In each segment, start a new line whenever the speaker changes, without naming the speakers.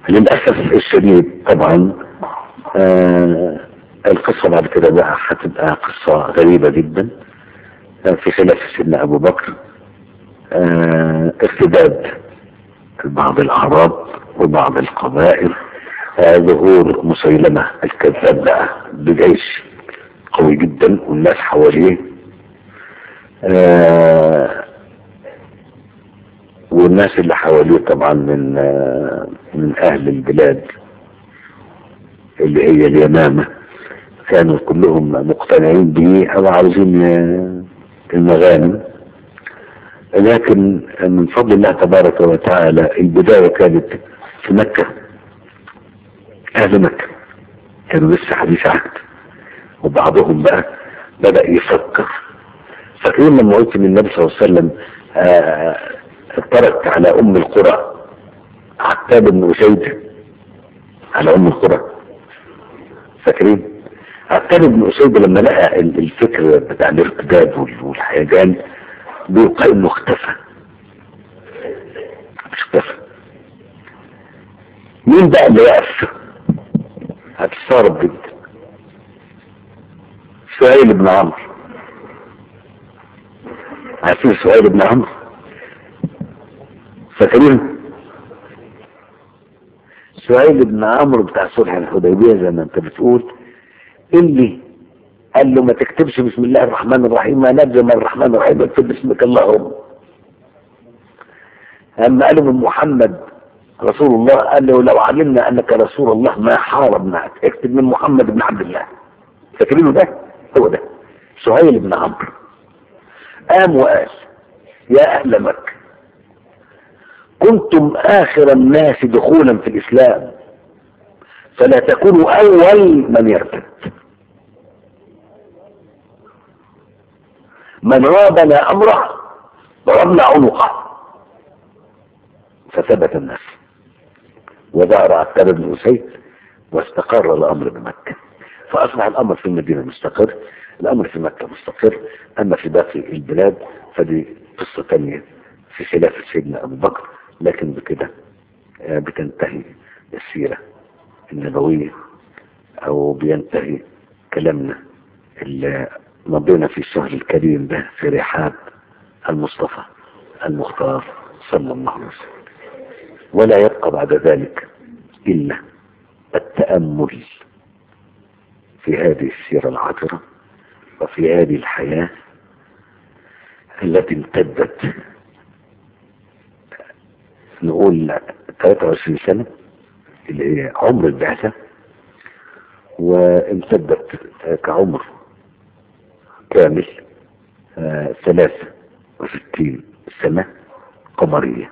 للأسف الشديد طبعا آه القصة بعد كده بقى هتبقى قصة غريبة جدا آه في خلاف سيدنا أبو بكر آه ارتداد بعض الأعراب وبعض القبائل آه ظهور مسيلمة الكذاب بقى بجيش قوي جدا والناس حواليه آه والناس اللي حواليه طبعا من آه من اهل البلاد اللي هي اليمامة كانوا كلهم مقتنعين به او عاوزين آه المغانم لكن من فضل الله تبارك وتعالى البداية كانت في مكة اهل مكة كانوا لسه حديث عهد وبعضهم بقى بدأ يفكر فاكرين لما قلت ان النبي صلى الله عليه وسلم ترك على ام القرى عتاب بن اسيد على ام القرى فاكرين عتاب بن اسيد لما لقى الفكر بتاع الارتداد والحيجان بيلقى انه اختفى مش اختفى مين بقى اللي يقف هتستغرب جدا سهيل بن عمرو عارفين سهيل بن عمرو فاكرين سهيل بن عمرو بتاع صلح الحديبيه زي ما انت بتقول اللي قال له ما تكتبش بسم الله الرحمن الرحيم ما نجم الرحمن الرحيم اكتب باسمك اللهم اما قالوا من محمد رسول الله قال له لو علمنا انك رسول الله ما حاربناك اكتب من محمد بن عبد الله فاكرينه ده هو ده سهيل بن عمرو قام وقال يا اهل مكه كنتم اخر الناس دخولا في الاسلام فلا تكونوا اول من يرتد من رابنا امره ضربنا عنقه فثبت الناس وظهر عتاب بن اسيد واستقر الامر بمكه فاصبح الامر في المدينه مستقر الامر في مكه مستقر اما في باقي البلاد فدي قصه ثانيه في خلافه سيدنا ابو بكر لكن بكده بتنتهي السيره النبويه او بينتهي كلامنا اللي مضينا في الشهر الكريم ده في رحاب المصطفى المختار صلى الله عليه وسلم ولا يبقى بعد ذلك إلا التأمل في هذه السيرة العطرة وفي هذه الحياة التي امتدت نقول 23 سنة اللي هي عمر البعثة وامتدت كعمر كامل ثلاثة وستين سنة قمرية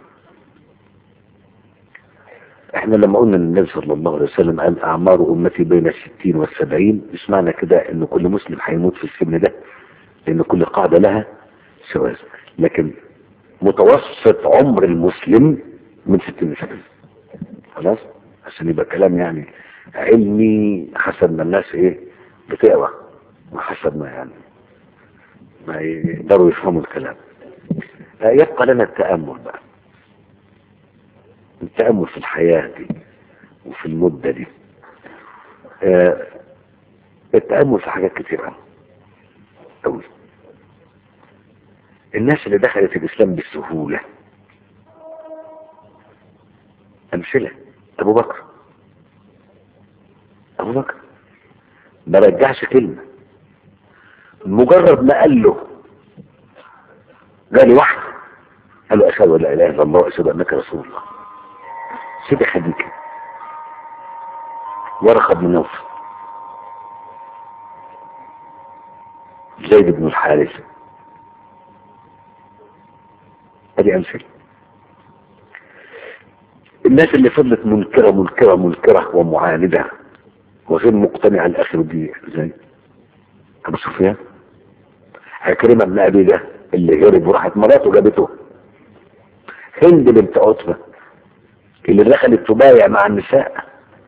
احنا لما قلنا ان النبي صلى الله عليه وسلم قال اعمار امتي بين الستين والسبعين مش معنى كده ان كل مسلم هيموت في السن ده لان كل قاعدة لها سواز لكن متوسط عمر المسلم من ستين لسبعين خلاص عشان يبقى كلام يعني علمي حسب ما الناس ايه بتقرا وحسب ما يعني ما يقدروا يفهموا الكلام يبقى لنا التأمل بقى التأمل في الحياة دي وفي المدة دي آه التأمل في حاجات كتير قوي قوي الناس اللي دخلت الإسلام بسهولة أمثلة أبو بكر أبو بكر ما رجعش كلمة مجرد ما قال له جالي واحد قال له أشهد أن لا إله إلا الله وأشهد أنك رسول الله سيدي خديجة ورقة بن نوفل زيد بن الحارث ادي امثله الناس اللي فضلت منكرة منكرة منكرة ومعاندة وغير مقتنعة الاخر دي زي ابو سفيان عكرمة بن ابي ده اللي هرب وراحت مراته جابته هند بنت عتبة اللي دخلت تبايع مع النساء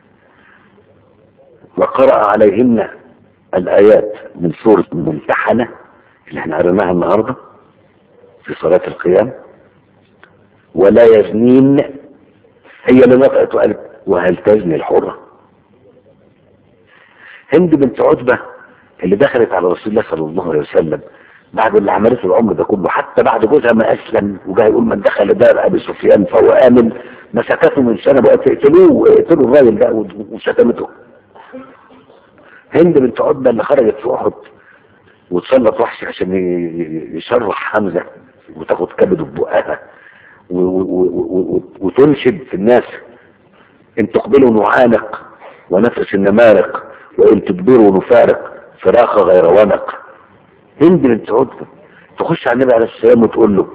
وقرأ عليهن الآيات من سورة الممتحنة اللي احنا قريناها النهاردة في صلاة القيام ولا يزنين هي اللي نطقت وقالت وهل تزني الحرة هند بنت عتبة اللي دخلت على رسول الله صلى الله عليه وسلم بعد اللي عملته العمر ده كله حتى بعد جوزها ما اسلم وجاي يقول من دخل دار ابي سفيان فهو امن مسكته من سنه وقت اقتلوه اقتلوا الراجل ده وشتمته هند بنت عتبة اللي خرجت في احد وتسلط وحش عشان يشرح حمزة وتاخد كبده ببقها وتنشد في الناس ان تقبلوا نعانق ونفس النمارق وان تدبروا نفارق فراخ غير ونق هند بنت عتبة تخش على النبي عليه السلام وتقول له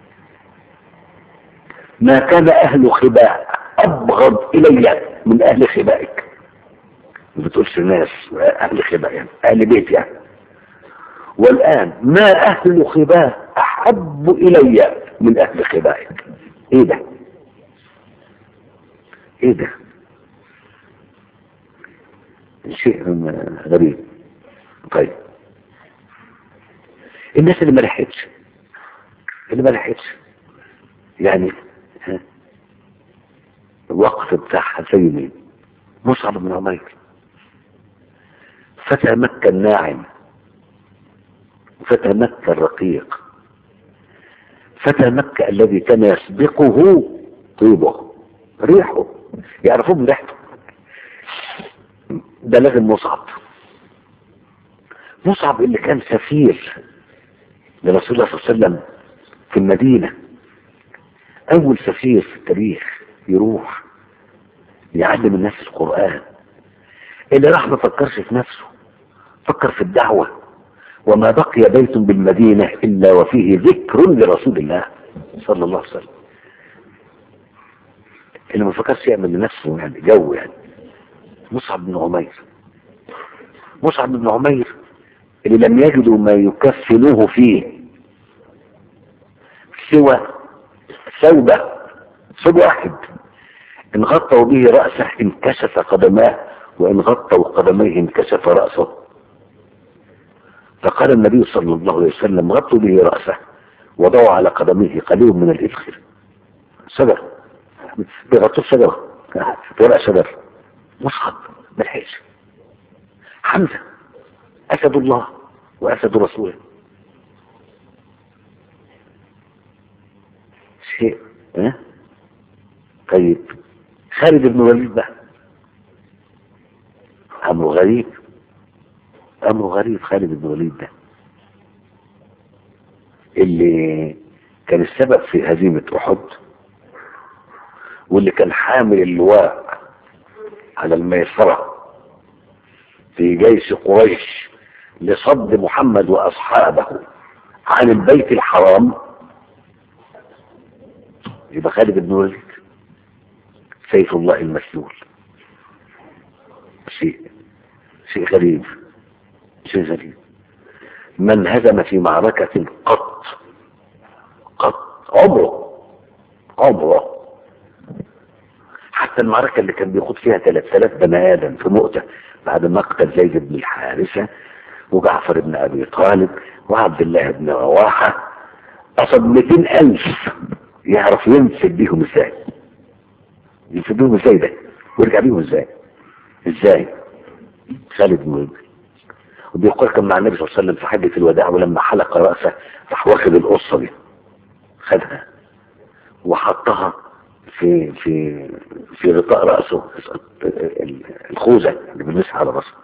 ما كان اهل خباء ابغض الي من اهل خبائك ما بتقولش ناس اهل خباء يعني اهل بيت يعني والان ما اهل خباء احب الي من اهل خبائك ايه ده ايه ده شيء غريب طيب الناس اللي ما لحقتش اللي ما لحقتش يعني ها الوقت بتاعها زي مين مصعب بن عمير فتى مكة الناعم فتى مكة الرقيق فتى مكة الذي كان يسبقه طيبه ريحه يعرفوه من ريحته ده لازم مصعب مصعب اللي كان سفير لرسول الله صلى الله عليه وسلم في المدينة أول سفير في التاريخ يروح يعلم الناس القرآن اللي راح ما فكرش في نفسه فكر في الدعوة وما بقي بيت بالمدينة إلا وفيه ذكر لرسول الله صلى الله عليه وسلم اللي ما فكرش يعمل لنفسه يعني جو يعني مصعب بن عمير مصعب بن عمير اللي لم يجدوا ما يكفنوه فيه سوى ثوبة ثوب واحد إن غطوا به رأسه انكشف قدماه وإن غطوا قدميه انكشف رأسه فقال النبي صلى الله عليه وسلم غطوا به رأسه وضعوا على قدميه قليل من الإذخر شجر بيغطوا الشجرة ورق شجر مصعب ملحقش حمزة أسد الله وأسد رسوله شيء ها طيب خالد بن وليد بقى أمر غريب أمر غريب خالد بن وليد ده اللي كان السبب في هزيمة أحد واللي كان حامل اللواء على الميسرة في جيش قريش لصد محمد وأصحابه عن البيت الحرام يبقى خالد بن وليد سيف الله المسلول شيء شيء غريب شيء غريب من هزم في معركة قط قط عمره عمره حتى المعركة اللي كان بيخوض فيها 3000 بني آدم في مؤتة بعد مقتل زيد بن الحارثة وجعفر بن أبي طالب وعبد الله بن رواحة قصد 200 ألف يعرف ينسب بيهم ازاي ينسب بيهم ازاي ده ويرجع بيهم ازاي ازاي خالد بن وليد وبيقول كان مع النبي صلى الله عليه وسلم في حجة الوداع ولما حلق رأسه راح واخد القصة دي خدها وحطها في في في غطاء رأسه الخوذة اللي بيلبسها على رأسه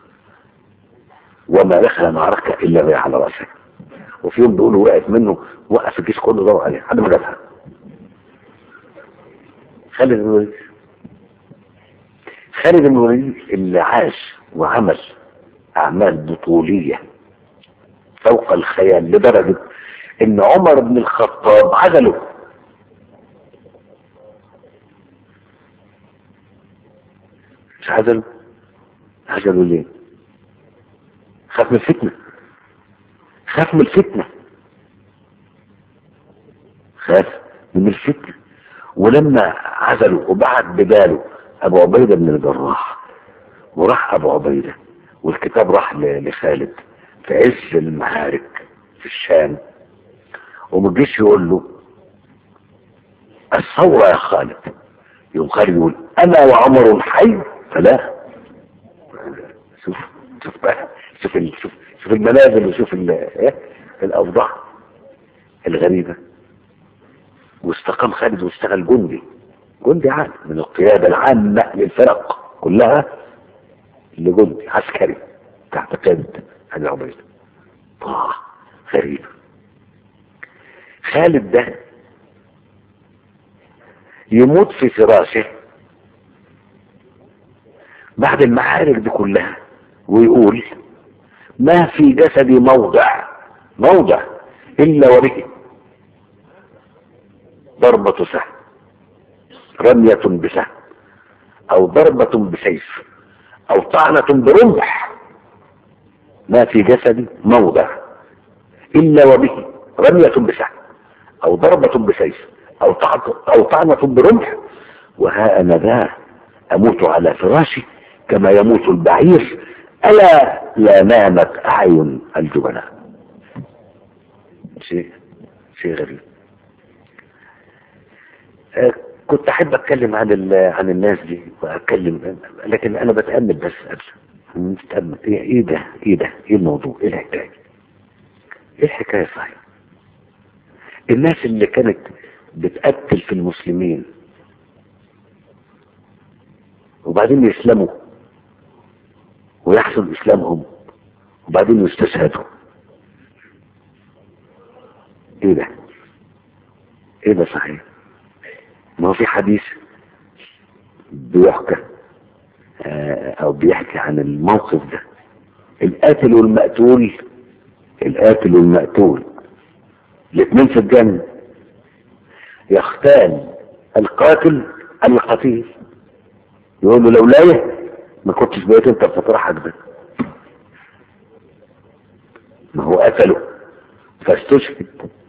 وما دخل معركة إلا وهي على رأسه وفي يوم بيقولوا وقعت منه وقف الجيش كله دور عليها لحد ما جابها خالد بن الوليد خالد بن الوليد اللي عاش وعمل أعمال بطولية فوق الخيال لدرجة إن عمر بن الخطاب عزله مش عزله عزله ليه خاف من الفتنة خاف من الفتنة خاف من الفتنة ولما عزلوا وبعت بداله ابو عبيدة بن الجراح وراح ابو عبيدة والكتاب راح لخالد في عز المعارك في الشام وما جيش يقول له الثورة يا خالد يقوم خارج يقول انا وعمر حي فلا شوف شوف بقى شوف ال... شوف شوف المنازل وشوف ال... ايه الاوضاع الغريبه واستقام خالد واشتغل جندي جندي عام من القياده العامه للفرق كلها لجندي عسكري تحت قياده ابي عبيده آه غريب خالد ده يموت في فراشه بعد المعارك دي كلها ويقول ما في جسدي موضع موضع إلا وبه ضربة سهم رمية بسهم أو ضربة بسيف أو طعنة برمح ما في جسدي موضع إلا وبه رمية بسهم أو ضربة بسيف أو أو طعنة برمح وها أنا ذا أموت على فراشي كما يموت البعير ألا لا نامت أعين الجبناء شيء شيء غريب أه كنت أحب أتكلم عن عن الناس دي وأتكلم لكن أنا بتأمل بس قبل بتأمل إيه, إيه ده إيه ده إيه الموضوع إيه الحكاية إيه الحكاية صحيح الناس اللي كانت بتقتل في المسلمين وبعدين يسلموا ويحصل اسلامهم وبعدين يستشهدوا ايه ده ايه ده صحيح ما هو في حديث بيحكى او بيحكي عن الموقف ده القاتل والمقتول القاتل والمقتول الاثنين في الجنة يختال القاتل القتيل يقول له لولايه ما كنتش بقيت انت في فرحك ده ما هو قتله فاستشهد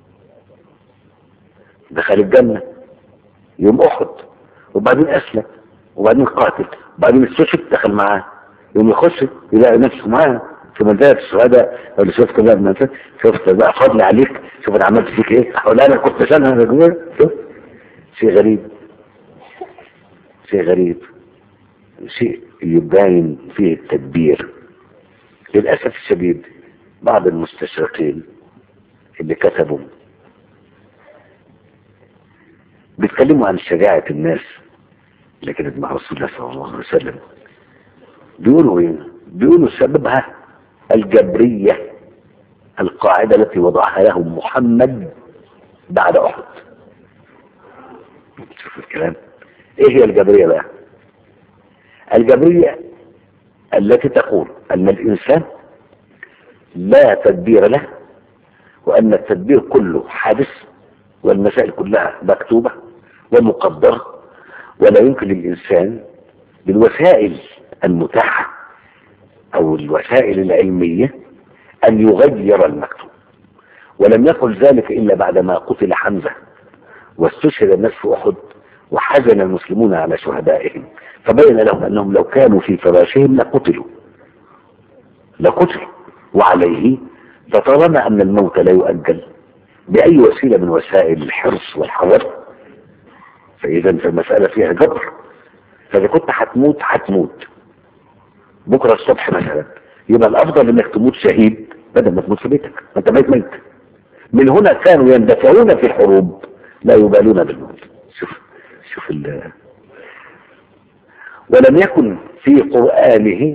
دخل الجنة يوم احد وبعدين اسلم وبعدين قاتل وبعدين استشهد دخل معاه يوم يخش يلاقي نفسه معاه في منزلة الشهداء اللي شفت بقى من شفت بقى فضل عليك شوف انا عملت فيك ايه ولا انا كنت شانها شوف شيء غريب شيء غريب شيء يبين فيه التدبير للأسف الشديد بعض المستشرقين اللي كتبوا بيتكلموا عن شجاعة الناس اللي كانت مع رسول الله صلى الله عليه وسلم بيقولوا ايه بيقولوا سببها الجبرية القاعدة التي وضعها لهم محمد بعد أحد شوف الكلام ايه هي الجبرية بقى الجبرية التي تقول ان الانسان لا تدبير له وان التدبير كله حادث والمسائل كلها مكتوبة ومقدرة ولا يمكن للانسان بالوسائل المتاحة او الوسائل العلمية ان يغير المكتوب ولم يقل ذلك الا بعدما قتل حمزة واستشهد الناس في احد وحزن المسلمون على شهدائهم فبين لهم انهم لو كانوا في فراشهم لقتلوا لقتلوا وعليه فطالما ان الموت لا يؤجل باي وسيله من وسائل الحرص والحذر فاذا فالمساله فيها جبر فاذا كنت هتموت هتموت بكره الصبح مثلا يبقى الافضل انك تموت شهيد بدل ما تموت في بيتك ما انت ميت ميت من هنا كانوا يندفعون في الحروب لا يبالون بالموت شوف شوف ال ولم يكن في قرآنه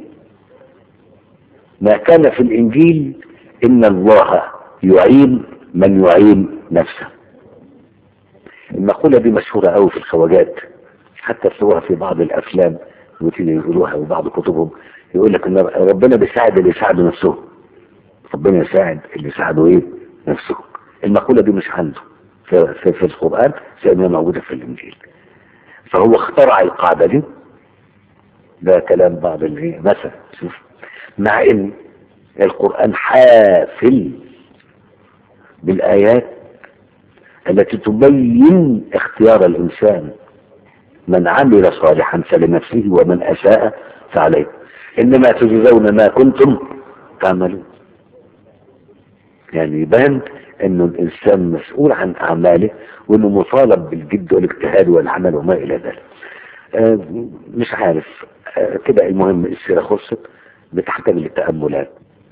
ما كان في الإنجيل إن الله يعين من يعين نفسه المقولة دي مشهورة قوي في الخواجات حتى تلاقوها في بعض الأفلام التي يقولوها وبعض كتبهم يقول لك إن ربنا بيساعد اللي يساعدوا نفسهم ربنا يساعد اللي يساعدوا إيه نفسهم المقولة دي مش عنده في, في, في القرآن زي ما موجودة في الإنجيل فهو اخترع القاعدة دي ده كلام بعض اللي مثلا شوف مع ان القرآن حافل بالآيات التي تبين اختيار الإنسان من عمل صالحا فلنفسه ومن أساء فعليه إنما تجزون ما كنتم تعملون يعني يبان انه الانسان مسؤول عن اعماله وانه مطالب بالجد والاجتهاد والعمل وما الى ذلك آه، مش عارف آه، كده المهم السيرة خلصت بتحتاج للتأملات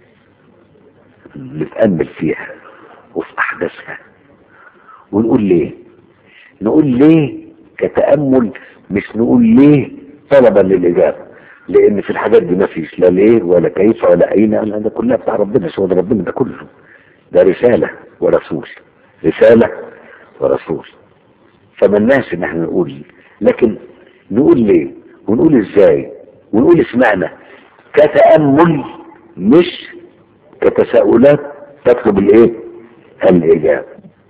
نتأمل فيها وفي أحداثها ونقول ليه نقول ليه كتأمل مش نقول ليه طلبا للإجابة لأن في الحاجات دي ما فيش لا ليه ولا كيف ولا أين لأن ده كلها بتاع ربنا شو ده ربنا ده كله ده رسالة ورسول رسالة ورسول فملناش ان احنا نقول لكن نقول ليه ونقول ازاي ونقول اسمعنا كتأمل مش كتساؤلات تطلب الايه الاجابة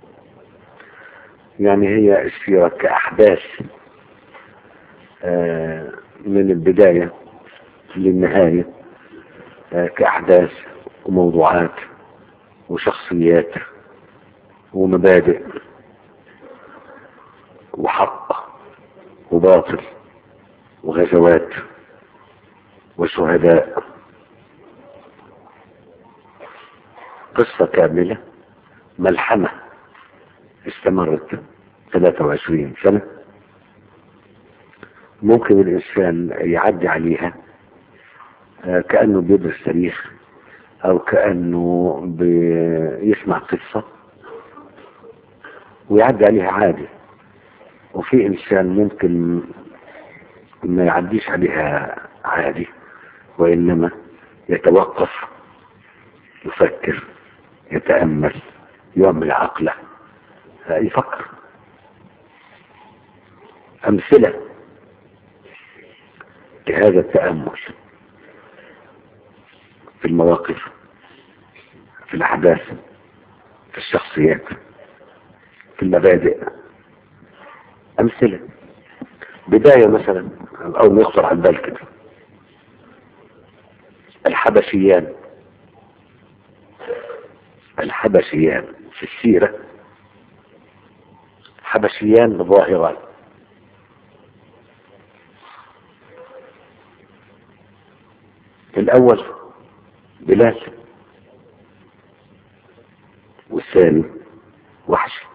يعني هي السيرة كأحداث آه من البداية للنهاية آه كأحداث وموضوعات وشخصيات ومبادئ وحق وباطل وغزوات وشهداء قصة كاملة ملحمة استمرت 23 سنة ممكن الإنسان يعدي عليها كأنه بيدرس تاريخ أو كأنه بيسمع قصة ويعدي عليها عادي وفي إنسان ممكن ما يعديش عليها عادي وإنما يتوقف يفكر يتأمل يعمل عقله يفكر أمثلة لهذا التأمل في المواقف في الأحداث في الشخصيات في المبادئ أمثلة بداية مثلا أو ما يخطر على البال كده الحبشيان الحبشيان في السيرة حبشيان ظاهران الأول بلال والثاني وحش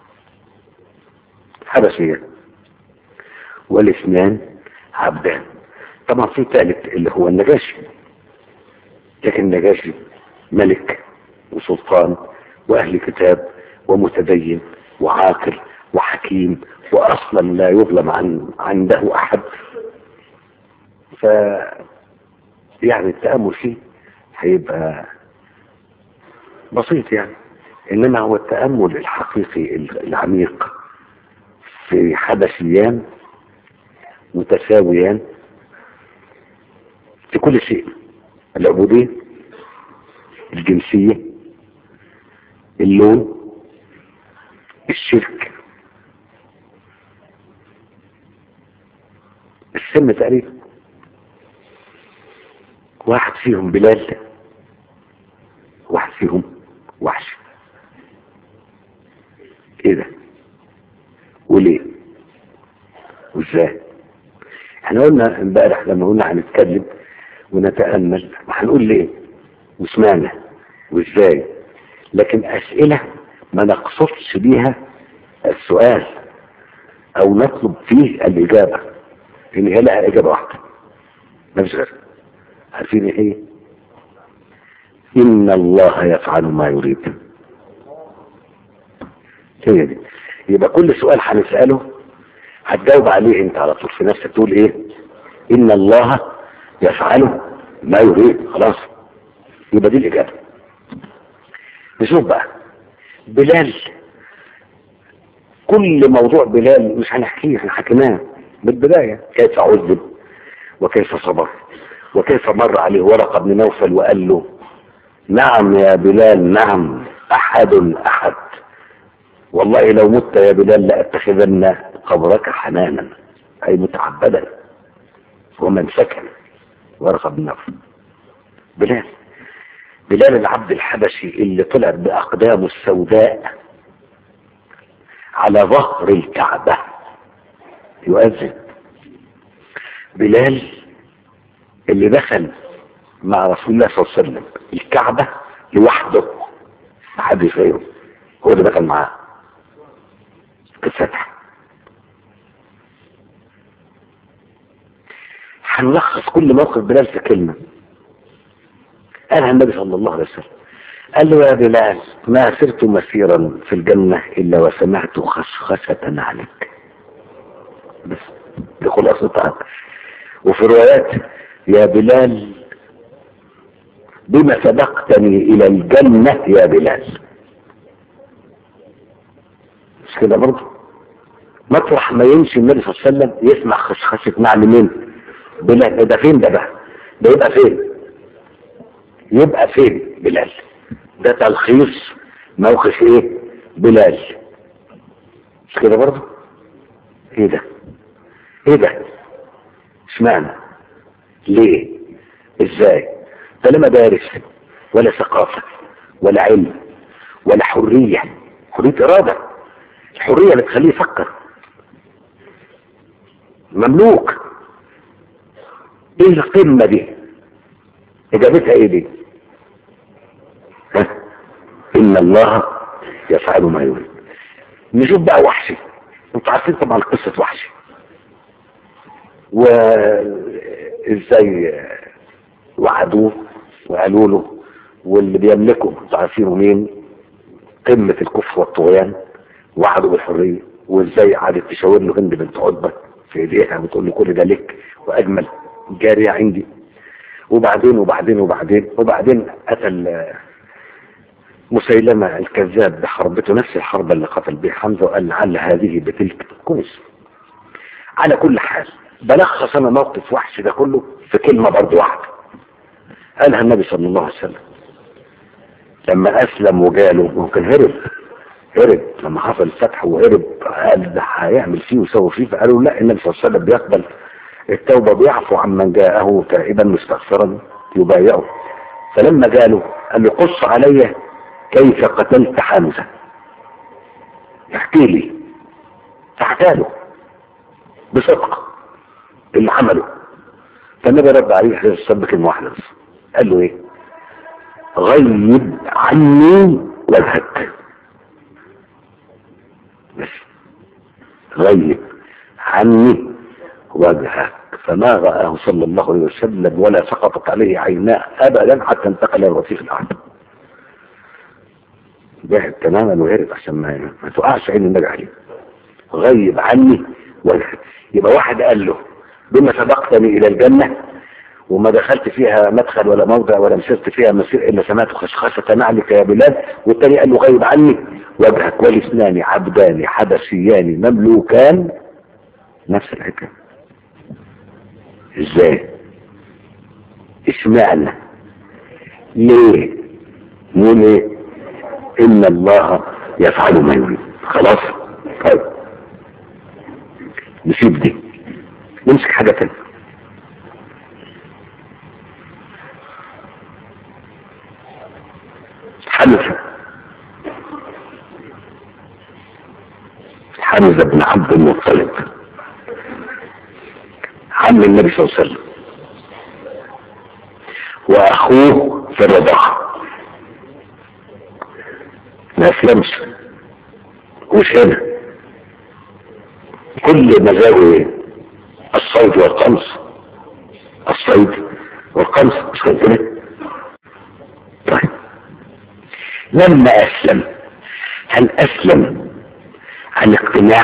حبشيان والاثنان عبدان طبعا في ثالث اللي هو النجاشي لكن النجاشي ملك وسلطان واهل كتاب ومتدين وعاقل وحكيم واصلا لا يظلم عن عنده احد ف يعني التامل فيه هيبقى بسيط يعني انما هو التامل الحقيقي العميق في حدثيان متساويان في كل شيء العبودية الجنسية اللون الشرك السن تقريبا واحد فيهم بلال واحد فيهم وحش ايه ده وليه وازاي احنا قلنا امبارح لما قلنا هنتكلم ونتأمل وهنقول ليه وسمعنا وازاي لكن اسئلة ما نقصدش بيها السؤال او نطلب فيه الاجابة لان هي لها اجابة واحدة ما فيش غيرها عارفين ايه هي؟ ان الله يفعل ما يريد هي دي يبقى كل سؤال هنسأله هتجاوب عليه انت على طول في نفسك تقول ايه ان الله يفعل ما يريد خلاص يبقى دي الاجابه نشوف بقى بلال كل موضوع بلال مش هنحكيه احنا حكيناه من البدايه كيف عذب وكيف صبر وكيف مر عليه ورقه بن نوفل وقال له نعم يا بلال نعم احد احد والله لو مت يا بلال لاتخذن قبرك حنانا اي متعبدا ومن سكن ورقه بن نوفل بلال بلال العبد الحبشي اللي طلع باقدامه السوداء على ظهر الكعبه يؤذن بلال اللي دخل مع رسول الله صلى الله عليه وسلم الكعبه لوحده محدش غيره هو اللي دخل معاه الفتح هنلخص كل موقف بلال في كلمة قالها النبي صلى الله عليه وسلم قال له يا بلال ما سرت مسيرا في الجنة إلا وسمعت خشخشة نعلك بس دي خلاصتها وفي روايات يا بلال بما سبقتني إلى الجنة يا بلال مش كده برضه مطرح ما يمشي النبي صلى الله عليه وسلم يسمع خشخشة نعل مين بلال ده فين ده بقى ده يبقى فين يبقى فين بلال ده تلخيص موقف ايه بلال مش كده برضه ايه ده ايه ده اشمعنى ليه ازاي ده لا مدارس ولا ثقافة ولا علم ولا حرية حرية ارادة الحرية اللي تخليه يفكر مملوك ايه القمة دي اجابتها ايه دي ها ان الله يفعل ما يريد نشوف بقى وحشي انتوا عارفين طبعا قصة وحشي وازاي وعدوه وقالوا له واللي بيملكه انتوا عارفينه مين قمة الكفر والطغيان وعدوا بالحرية وازاي قعدت تشاور له هند بنت عتبة في ايديها وتقول له كل ده لك واجمل جارية عندي وبعدين وبعدين وبعدين وبعدين قتل مسيلمة الكذاب بحربته نفس الحرب اللي قتل بها حمزة وقال لعل هذه بتلك كويس على كل حال بلخص انا موقف وحش ده كله في كلمة برضه واحدة قالها النبي صلى الله عليه وسلم لما اسلم وجاله ممكن هرب هرب لما حصل الفتح وهرب قال ده هيعمل فيه ويسوي فيه فقالوا لا النبي صلى الله عليه وسلم بيقبل التوبة بيعفو عمن جاءه تائبا مستغفرا يبايعه فلما جاله قال له قص علي كيف قتلت حمزة احكي لي فحكى له بصدق اللي عمله فالنبي رد عليه عليه الصلاة كلمة واحدة بس قال له ايه غيب عني وجهك بس غيب عني وجهك فما رآه صلى الله عليه وسلم ولا سقطت عليه عيناه أبدا حتى انتقل الرفيق الأعلى بعد تماما وهرب عشان ما, ما تقعش عين النبي عليه غيب عني وجهك يبقى واحد قال له بما سبقتني إلى الجنة وما دخلت فيها مدخل ولا موضع ولا مسرت فيها مسير إلا سمعت خشخشة نعلك يا بلال والتاني قال له غيب عني وجهك والاثنان عبدان حبشيان مملوكان نفس الحكاية ازاي اشمعنى ليه مو ليه ان الله يفعل ما يريد خلاص طيب نسيب دي نمسك حاجة تانية حمزة حمزة بن عبد المطلب عم النبي صلى الله عليه وسلم واخوه في الرضاعة ما اسلمش مش هنا كل مزاجه ايه الصيد والقمص الصيد والقمص مش كده طيب لما اسلم هل اسلم عن اقتناع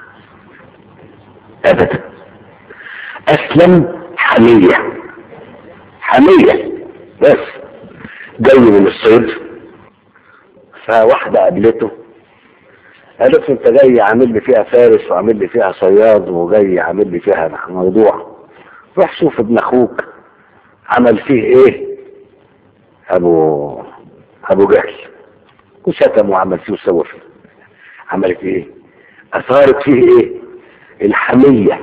ابدا اسلم حمية حمية بس جاي من الصيد فواحدة قابلته قالت له انت جاي عامل لي فيها فارس وعامل لي فيها صياد وجاي عامل لي فيها موضوع روح شوف ابن اخوك عمل فيه ايه ابو ابو جهل وشتم وعمل فيه وسوى فيه عملت ايه اثارت فيه ايه الحمية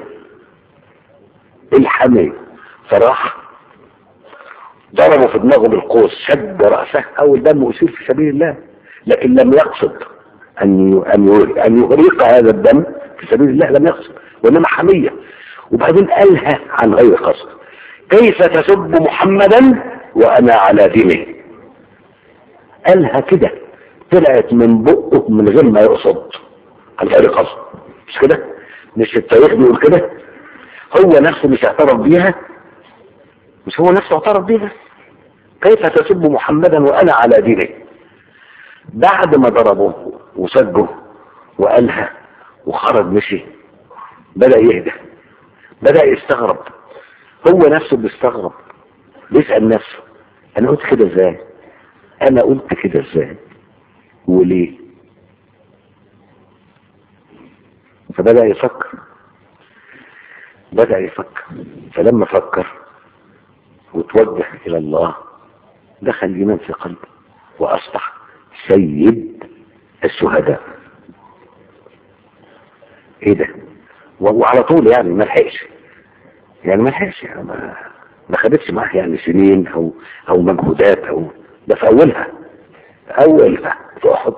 الحمية فراح ضربه في دماغه بالقوس شد رأسه اول دم اسير في سبيل الله لكن لم يقصد ان ان ان يغرق هذا الدم في سبيل الله لم يقصد وانما حمية وبعدين قالها عن غير قصد كيف تسب محمدا وانا على دينه قالها كده طلعت من بقه من غير ما يقصد عن غير قصد مش كده مش التاريخ بيقول كده هو نفسه مش اعترف بيها مش هو نفسه اعترف بيها كيف تسب محمدا وانا على دينه بعد ما ضربوه وسجه وقالها وخرج مشي بدأ يهدى بدأ يستغرب هو نفسه بيستغرب بيسأل نفسه انا قلت كده ازاي انا قلت كده ازاي وليه فبدأ يفكر بدأ يفكر فلما فكر وتوجه إلى الله دخل الإيمان في قلبه وأصبح سيد الشهداء ايه ده وعلى طول يعني ما لحقش يعني ما لحقش يعني ما ما خدتش معاه يعني سنين او او مجهودات او ده في اولها اولها في احد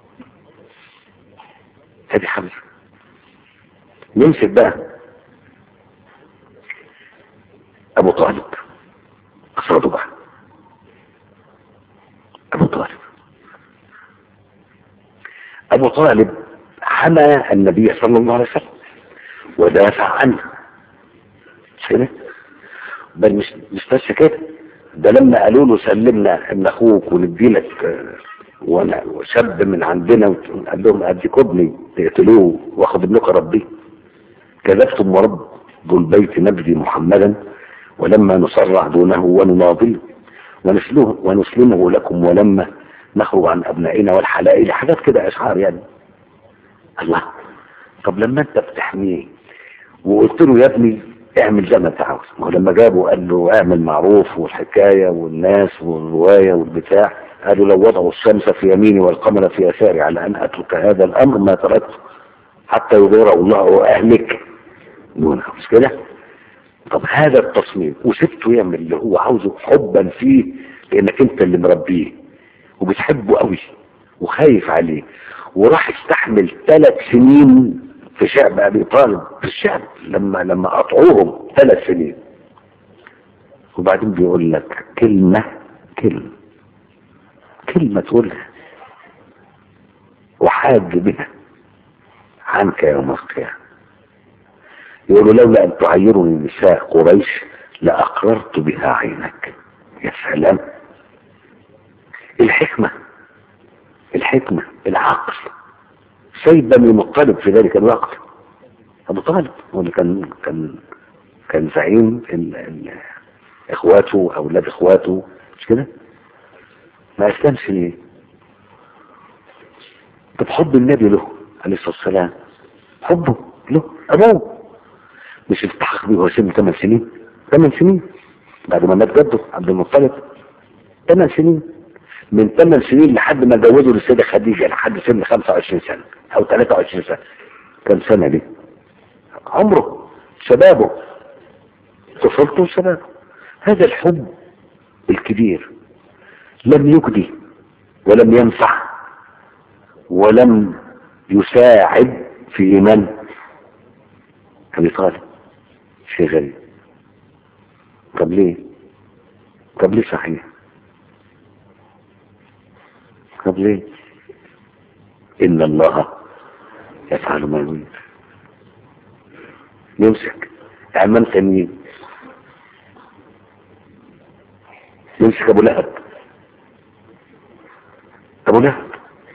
هذه حمزه نمسك بقى ابو طالب افرده بقى ابو طالب ابو طالب حمى النبي صلى الله عليه وسلم ودافع عنه مش كده بل مش مش بس كده ده لما قالوا له سلمنا ابن اخوك وندي لك وانا شاب من عندنا قال لهم اديكوا ابني تقتلوه واخد ابنك ربي كذبتم ورب ذو البيت نبذي محمدا ولما نصرع دونه ونناضله ونسلمه ونسلمه لكم ولما نخرج عن ابنائنا والحلائل حاجات كده اشعار يعني الله طب لما انت بتحميه وقلت له يا ابني اعمل زي ما انت عاوز ما هو لما جابه قال له اعمل معروف والحكايه والناس والروايه والبتاع قالوا لو وضعوا الشمس في يميني والقمر في يساري على ان اترك هذا الامر ما تركته حتى يظهر الله اهلك دونه مش كده طب هذا التصميم وسبته يعمل اللي هو عاوزه حبا فيه لانك انت اللي مربيه وبتحبه قوي وخايف عليه وراح يستحمل ثلاث سنين في شعب ابي طالب في الشعب لما لما قطعوهم ثلاث سنين وبعدين بيقول لك كلمة كلمة كلمة تقولها وحاج بها عنك يوم القيامة يقول لولا ان تعيرني نساء قريش لاقررت بها عينك يا سلام الحكمة الحكمة العقل سيد بني مطلب في ذلك الوقت ابو طالب هو اللي كان كان كان زعيم ال... ال... اخواته اولاد اخواته مش كده ما اسلمش ليه طب حب النبي له عليه الصلاه والسلام حبه له ابوه مش التحق بيه هو سن 8 سنين 8 سنين بعد ما مات جده عبد المطلب 8 سنين من 8 سنين لحد ما جوزوا للسيدة خديجة لحد سن 25 سنة او 23 سنة كم سنة دي عمره شبابه طفولته وشبابه هذا الحب الكبير لم يجدي ولم ينفع ولم يساعد في ايمان ابي طالب شيء غريب طب ليه طب ليه صحيح طب ليه ان الله يفعل ما يريد يمسك عمان تميم يمسك ابو لهب ابو لهب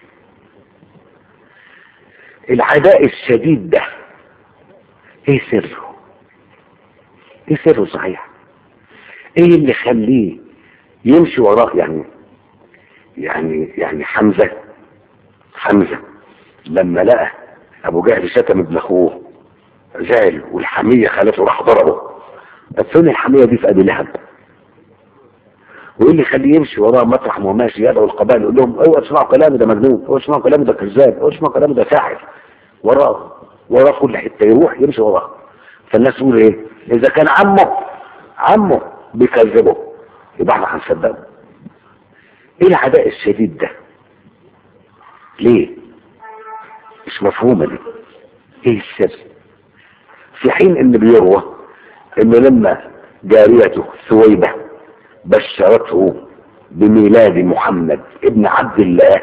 العداء الشديد ده ايه سره ايه سره صحيح ايه اللي يخليه يمشي وراه يعني يعني يعني حمزة حمزة لما لقى ابو جهل شتم ابن اخوه زعل والحمية خلته راح ضربه فين الحمية دي في ابي لهب وايه اللي يخليه يمشي وراه مطرح ما هو ماشي يدعو القبائل يقول لهم اوعوا تسمعوا كلامي ده مجنون اوعوا تسمعوا كلامي ده كذاب اوعوا تسمعوا كلامي ده ساحر وراه وراه كل حته يروح يمشي وراه فالناس تقول ايه اذا كان عمه عمه بيكذبه يبقى احنا هنصدقه ايه العداء الشديد ده ليه مش مفهومة دي ايه السر في حين ان بيروى انه لما جاريته ثويبة بشرته بميلاد محمد ابن عبد الله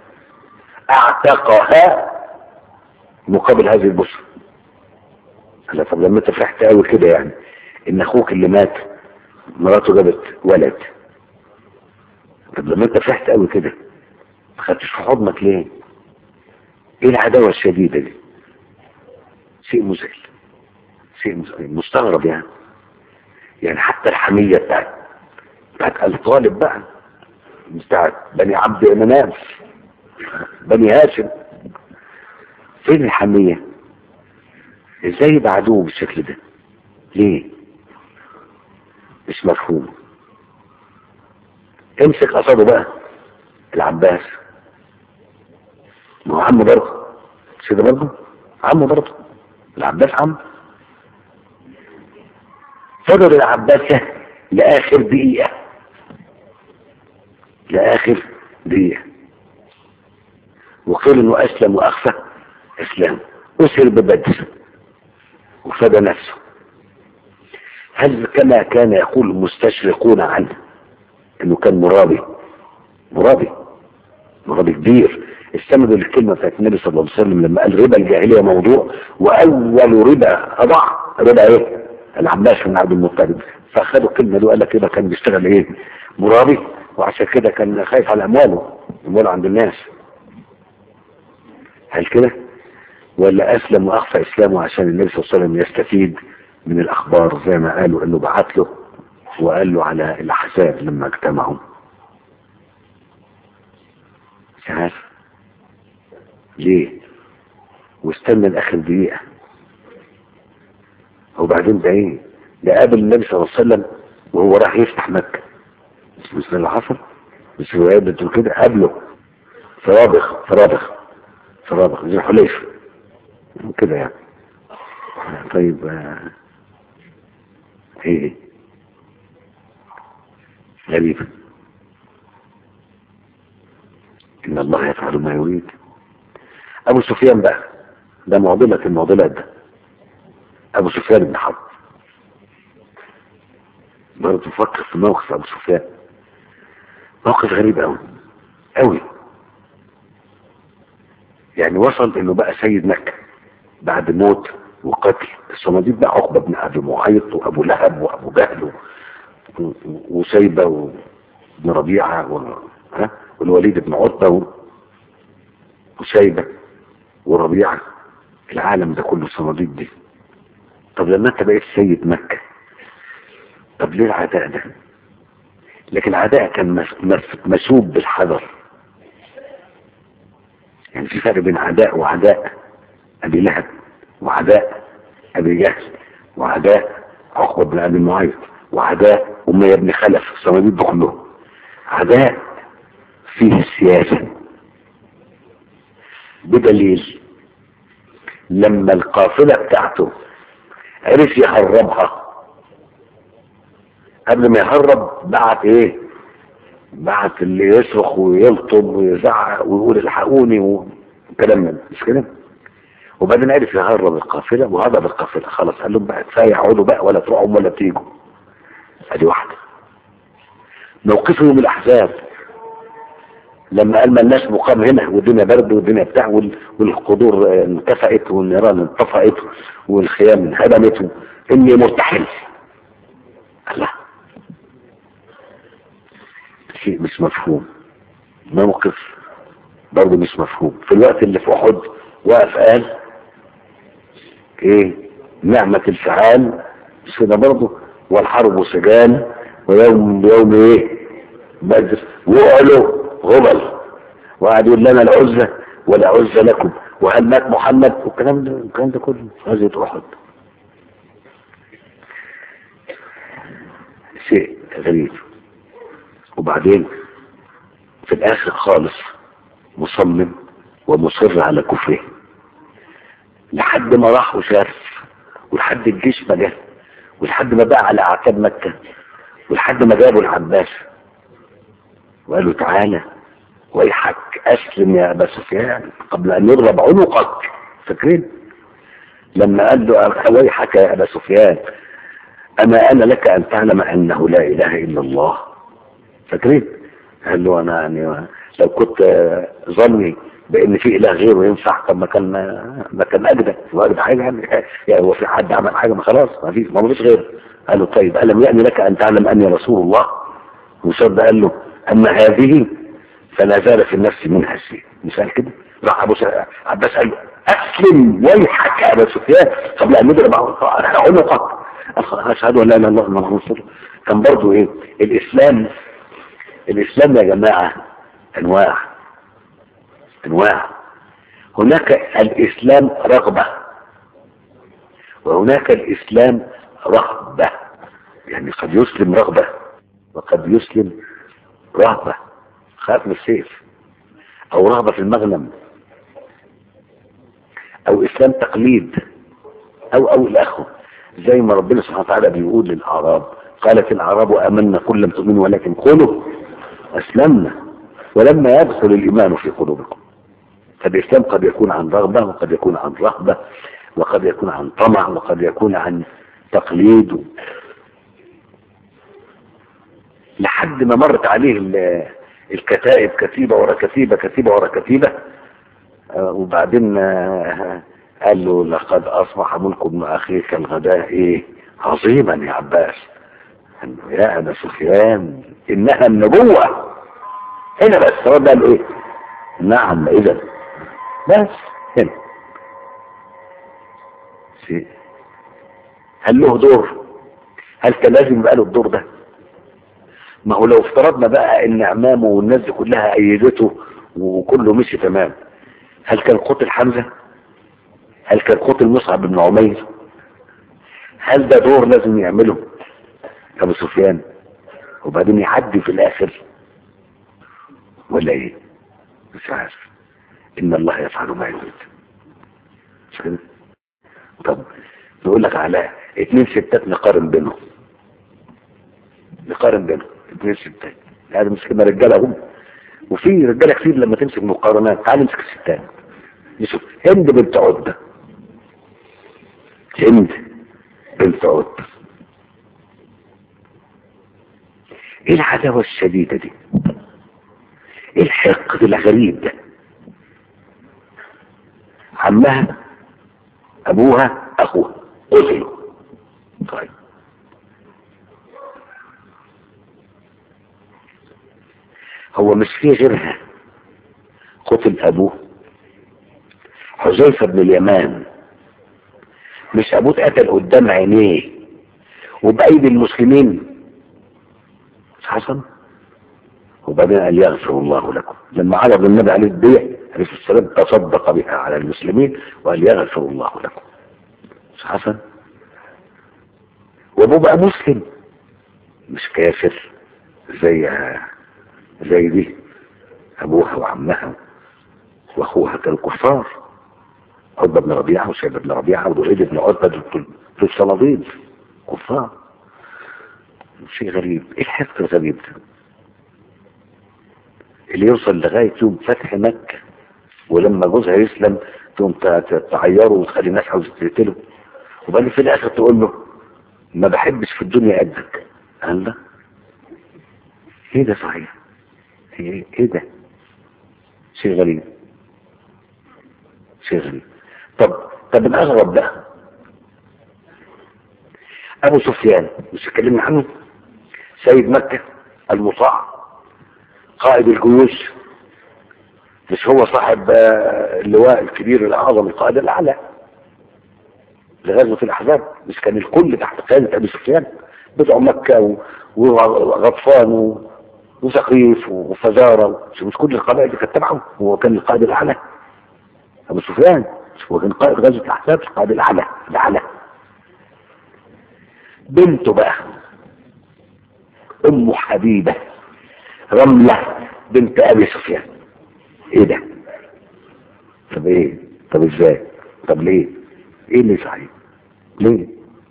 اعتقها مقابل هذه البشرى قال طب لما انت فرحت قوي كده يعني ان اخوك اللي مات مراته جابت ولد طب لما انت فرحت قوي كده ما خدتش في حضنك ليه ايه العداوة الشديدة دي شيء مزعج شيء مزعج مستغرب يعني يعني حتى الحمية بتاعت بتاعت الطالب بقى بتاعت بني عبد مناف بني هاشم فين الحمية ازاي يبقى عدو بالشكل ده ليه مش مفهوم امسك قصاده بقى العباس ما هو عمه برضه مش كده برضه عمه برضه العباس عم فضل العباس لاخر دقيقة لاخر دقيقة وقيل انه اسلم واخفى اسلام اسر ببدر وفدى نفسه هل كما كان يقول المستشرقون عنه انه كان مرابي مرابي مرابي كبير استندوا للكلمة بتاعت النبي صلى الله عليه وسلم لما قال ربا الجاهلية موضوع وأول ربا أضع ربا إيه؟ العباس بن عبد المطلب فأخذوا الكلمة دي وقال لك ربا كان بيشتغل إيه؟ مرابي وعشان كده كان خايف على أمواله أمواله عند الناس هل كده؟ ولا أسلم وأخفى إسلامه عشان النبي صلى الله عليه وسلم يستفيد من الأخبار زي ما قالوا إنه بعت له وقال له على الأحزاب لما اجتمعوا مش عارف ليه واستنى لاخر دقيقة وبعدين ده ايه ده قابل النبي صلى الله عليه وسلم وهو راح يفتح مكة مش ده اللي حصل مش الروايات بتقول كده قابله فرابخ فرابخ فرابخ زي الحليف كده يعني طيب آه، ايه غريبة ان الله يفعل ما يريد ابو سفيان بقى ده معضلة المعضلات ده ابو سفيان بن حرب برضه فكر في موقف ابو سفيان موقف غريب قوي قوي يعني وصل انه بقى سيد مكة بعد موت وقتل الصناديق بقى عقبة بن ابي معيط وابو لهب وابو جهل و- و- وسيبة وابن ربيعة و... ها؟ والوليد بن عتبة و- وشيبة وربيعة العالم ده كله صناديق دي طب لما انت بقيت سيد مكة طب ليه العداء ده لكن العداء كان مس- مس- مسوب بالحذر يعني في فرق بين عداء وعداء ابي لهب وعداء ابي جهل وعداء عقبة بن ابي معيط وعداء امية بن خلف الصناديق دول كلهم عداء فيه سياسة بدليل لما القافلة بتاعته عرف يهربها قبل ما يهرب بعت ايه بعت اللي يصرخ ويلطم ويزعق ويقول الحقوني وكلام من مش كده وبعدين عرف يهرب القافلة وهرب القافلة خلاص قال لهم بقى كفاية اقعدوا بقى ولا تروحوا ولا تيجوا ادي واحدة موقفه من الاحزاب لما قال ما الناس مقام هنا والدنيا برد والدنيا بتاع وال- والقدور آه، انكفأت والنيران انطفأت والخيام انهدمت اني مرتحل الله شيء مش مفهوم موقف برضه مش مفهوم في الوقت اللي في احد وقف قال ايه نعمة الفعال مش كده برضه والحرب سجان ويوم يوم ايه بدر وقالوا غبل وقعد يقول لنا العزة ولا عزة لكم وهل مات محمد والكلام ده الكلام ده كله في غزوة احد شيء غريب وبعدين في الاخر خالص مصمم ومصر على كفره لحد ما راح وشاف ولحد الجيش ما جه ولحد ما بقى على اعتاب مكة ولحد ما جابوا العباس وقالوا تعالى ويحك اسلم يا ابا سفيان قبل ان يضرب عنقك فاكرين لما قال له ويحك يا ابا سفيان اما انا لك ان تعلم انه لا اله الا الله فاكرين قال له انا يعني لو كنت آه، ظني بان في اله غيره ينفع طب ما كان ما كان اجدى هو اجدى حاجه يعني يعني هو في حد عمل حاجه ما خلاص ما فيش ما فيش غيره قال له طيب الم يأن لك ان تعلم اني رسول الله وشد قال له اما هذه فلا زال في النفس منها شيء مثال كده راح ابو عباس قال له اسلم ويحك يا ابا سفيان قبل ان نضرب عنقك اشهد ان لا اله الا الله محمد رسول الله كان برضه ايه الاسلام الاسلام يا جماعه انواع انواع هناك الاسلام رغبه وهناك الاسلام رهبه يعني قد يسلم رغبه وقد يسلم رهبه خاف من السيف او رهبه في المغنم او اسلام تقليد او او الاخو زي ما ربنا سبحانه وتعالى بيقول للاعراب قالت الاعراب امنا قل لم تؤمنوا ولكن قولوا اسلمنا ولما يدخل الايمان في قلوبكم فالاسلام قد يكون عن رغبه وقد يكون عن رهبه وقد يكون عن طمع وقد يكون عن تقليد لحد ما مرت عليه الكتائب كتيبة ورا كتيبة كتيبة ورا كتيبة وبعدين قال له لقد أصبح ملك ابن أخيك الغداء إيه عظيما يا عباس قال له يا أبا سفيان إنها النبوة هنا بس هو قال له إيه نعم إذا بس هنا هل له دور هل كان لازم يبقى له الدور ده ما هو لو افترضنا بقى ان عمامه والناس دي كلها ايدته وكله مشي تمام هل كان قتل حمزة هل كان قتل مصعب بن عمير هل ده دور لازم يعمله ابو سفيان وبعدين يعدي في الاخر ولا ايه مش عارف ان الله يفعل ما يريد مش كده طب نقول لك على اتنين ستات نقارن بينهم نقارن بينهم اتنين ستات هذا مش كده رجاله هم وفي رجاله كتير لما تمسك مقارنات تعال امسك الستات نشوف هند بنت عتبه هند بنت عتبه ايه العداوه الشديده دي ايه الحقد الغريب ده عمها ابوها اخوها قتلوا طيب هو مش فيه غيرها قتل ابوه حذيفه بن اليمان مش ابوه اتقتل قدام عينيه وبايدي المسلمين مش حصل وبعدين قال يغفر الله لكم لما عرض النبي عليه البيع عليه السلام تصدق بها على المسلمين وقال يغفر الله لكم مش حصل وابوه بقى مسلم مش كافر زي زي دي ابوها وعمها واخوها كانوا كفار عتبه بن ربيعه وشيبه بن ربيعه ودريد بن عتبه دول الصناديد كفار شيء غريب ايه الحفظ الغريب ده اللي يوصل لغايه يوم فتح مكه ولما جوزها يسلم تقوم تعيره وتخلي الناس عاوزه تقتله وبعدين في الاخر تقول له ما بحبش في الدنيا قدك قال لا ايه ده صحيح ايه ايه ده شيء غريب شيء غريب طب طب الاغرب ده ابو سفيان مش اتكلمنا عنه سيد مكة المطاع قائد الجيوش مش هو صاحب اللواء الكبير الاعظم القائد الاعلى لغزوة الاحزاب مش كان الكل تحت قيادة ابي سفيان بضع مكة وغطفان وثقيف وفزارة مش كل القبائل اللي كانت تبعه هو كان القائد الاعلى ابو سفيان هو كان قائد غزوة الاحزاب القائد الاعلى الاعلى بنته بقى ام حبيبة رملة بنت ابي سفيان ايه ده طب ايه طب ازاي طب ليه ايه اللي صحيح ليه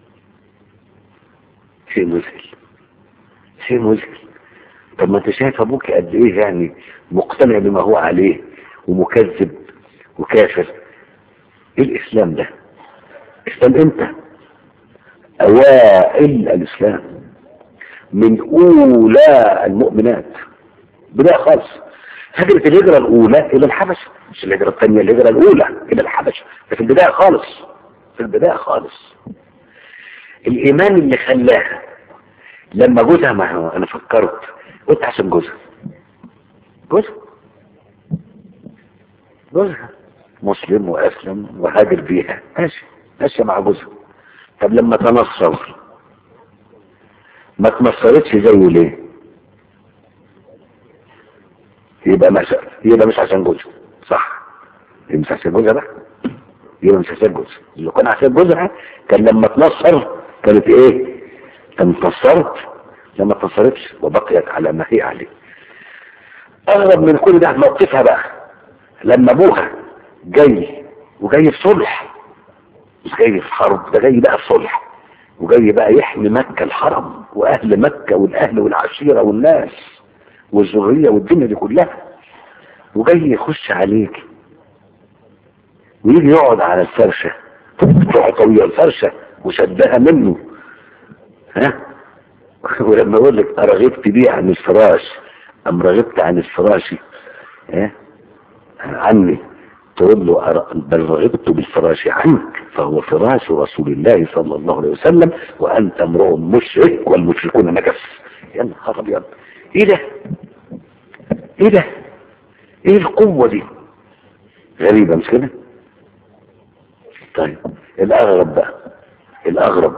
شيء مذهل شيء مذهل طب ما انت شايف ابوك قد ايه يعني مقتنع بما هو عليه ومكذب وكافر ايه الاسلام ده اسلام امتى اوائل الاسلام من اولى المؤمنات بداية خالص هجرة الهجرة الاولى الى الحبشة مش الهجرة الثانية الهجرة الأولى إلى الحبشة ده في البداية خالص في البداية خالص الإيمان اللي خلاها لما جوزها ما هو أنا فكرت قلت عشان جوزها جوزها جوزها مسلم وأسلم وهاجر بيها ماشي ماشية مع جوزها طب لما تنصر ما تنصرتش زيه ليه يبقى مش يبقى مش عشان جوزها صح يبقى مش عشان جوزها بقى يبقى مش عشان جوزها لو كان عشان جوزها كان لما تنصر كانت ايه انتصرت لما انتصرتش وبقيت على ما هي عليه اغرب من كل ده موقفها بقى لما ابوها جاي وجاي في صلح مش جاي في حرب ده جاي بقى في صلح وجاي بقى يحمي مكة الحرم واهل مكة والاهل والعشيرة والناس والذرية والدنيا دي كلها وجاي يخش عليك ويجي يقعد على الفرشة تروح طويل الفرشة وشدها منه ها ولما يقول لك رغبت بيه عن الفراش ام رغبت عن الفراش ها عني تقول له أر- بل رغبت بالفراش عنك فهو فراش رسول الله صلى الله عليه وسلم وانت امرؤ مشرك والمشركون نجس يا نهار ابيض ايه ده ايه ده ايه القوة دي غريبة مش كده طيب الاغرب بقى الاغرب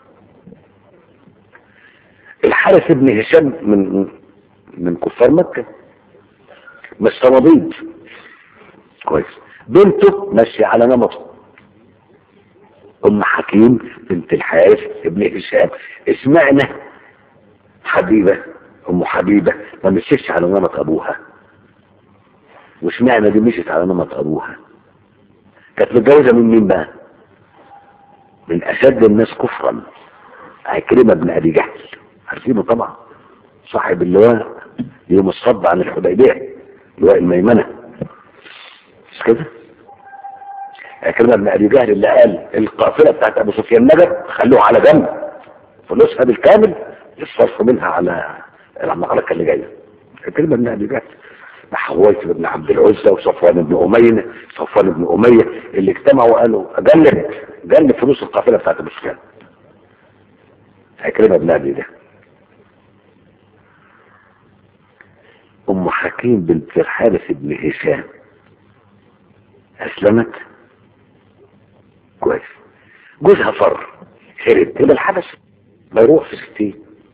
الحارث بن هشام من من كفار مكة مش صناديد كويس بنته ماشية على نمطه ام حكيم بنت الحارث ابن هشام اسمعنا حبيبة ام حبيبة ما مشيتش على نمط ابوها واشمعنى دي مشيت على نمط ابوها كانت متجوزة من مين بقى من اشد الناس كفرا عكرمة بن ابي جهل عارفينه طبعا صاحب اللواء يوم الصد عن الحديبية لواء الميمنة مش كده عكرمة بن ابي جهل اللي قال القافلة بتاعت ابو سفيان نجت خلوها على جنب فلوسها بالكامل يصرفوا منها على المعركة اللي جاية عكرمة بن ابي جهل حويت بن عبد العزة وصفوان بن أمية صفوان بن أمية اللي اجتمعوا وقالوا جنب جنب فلوس القافلة بتاعت ابو سفيان عكرمة بن ابي جهل ام حكيم بنت الحارث بن هشام اسلمت كويس جوزها فر هرب الى الحبس ما يروح في ستين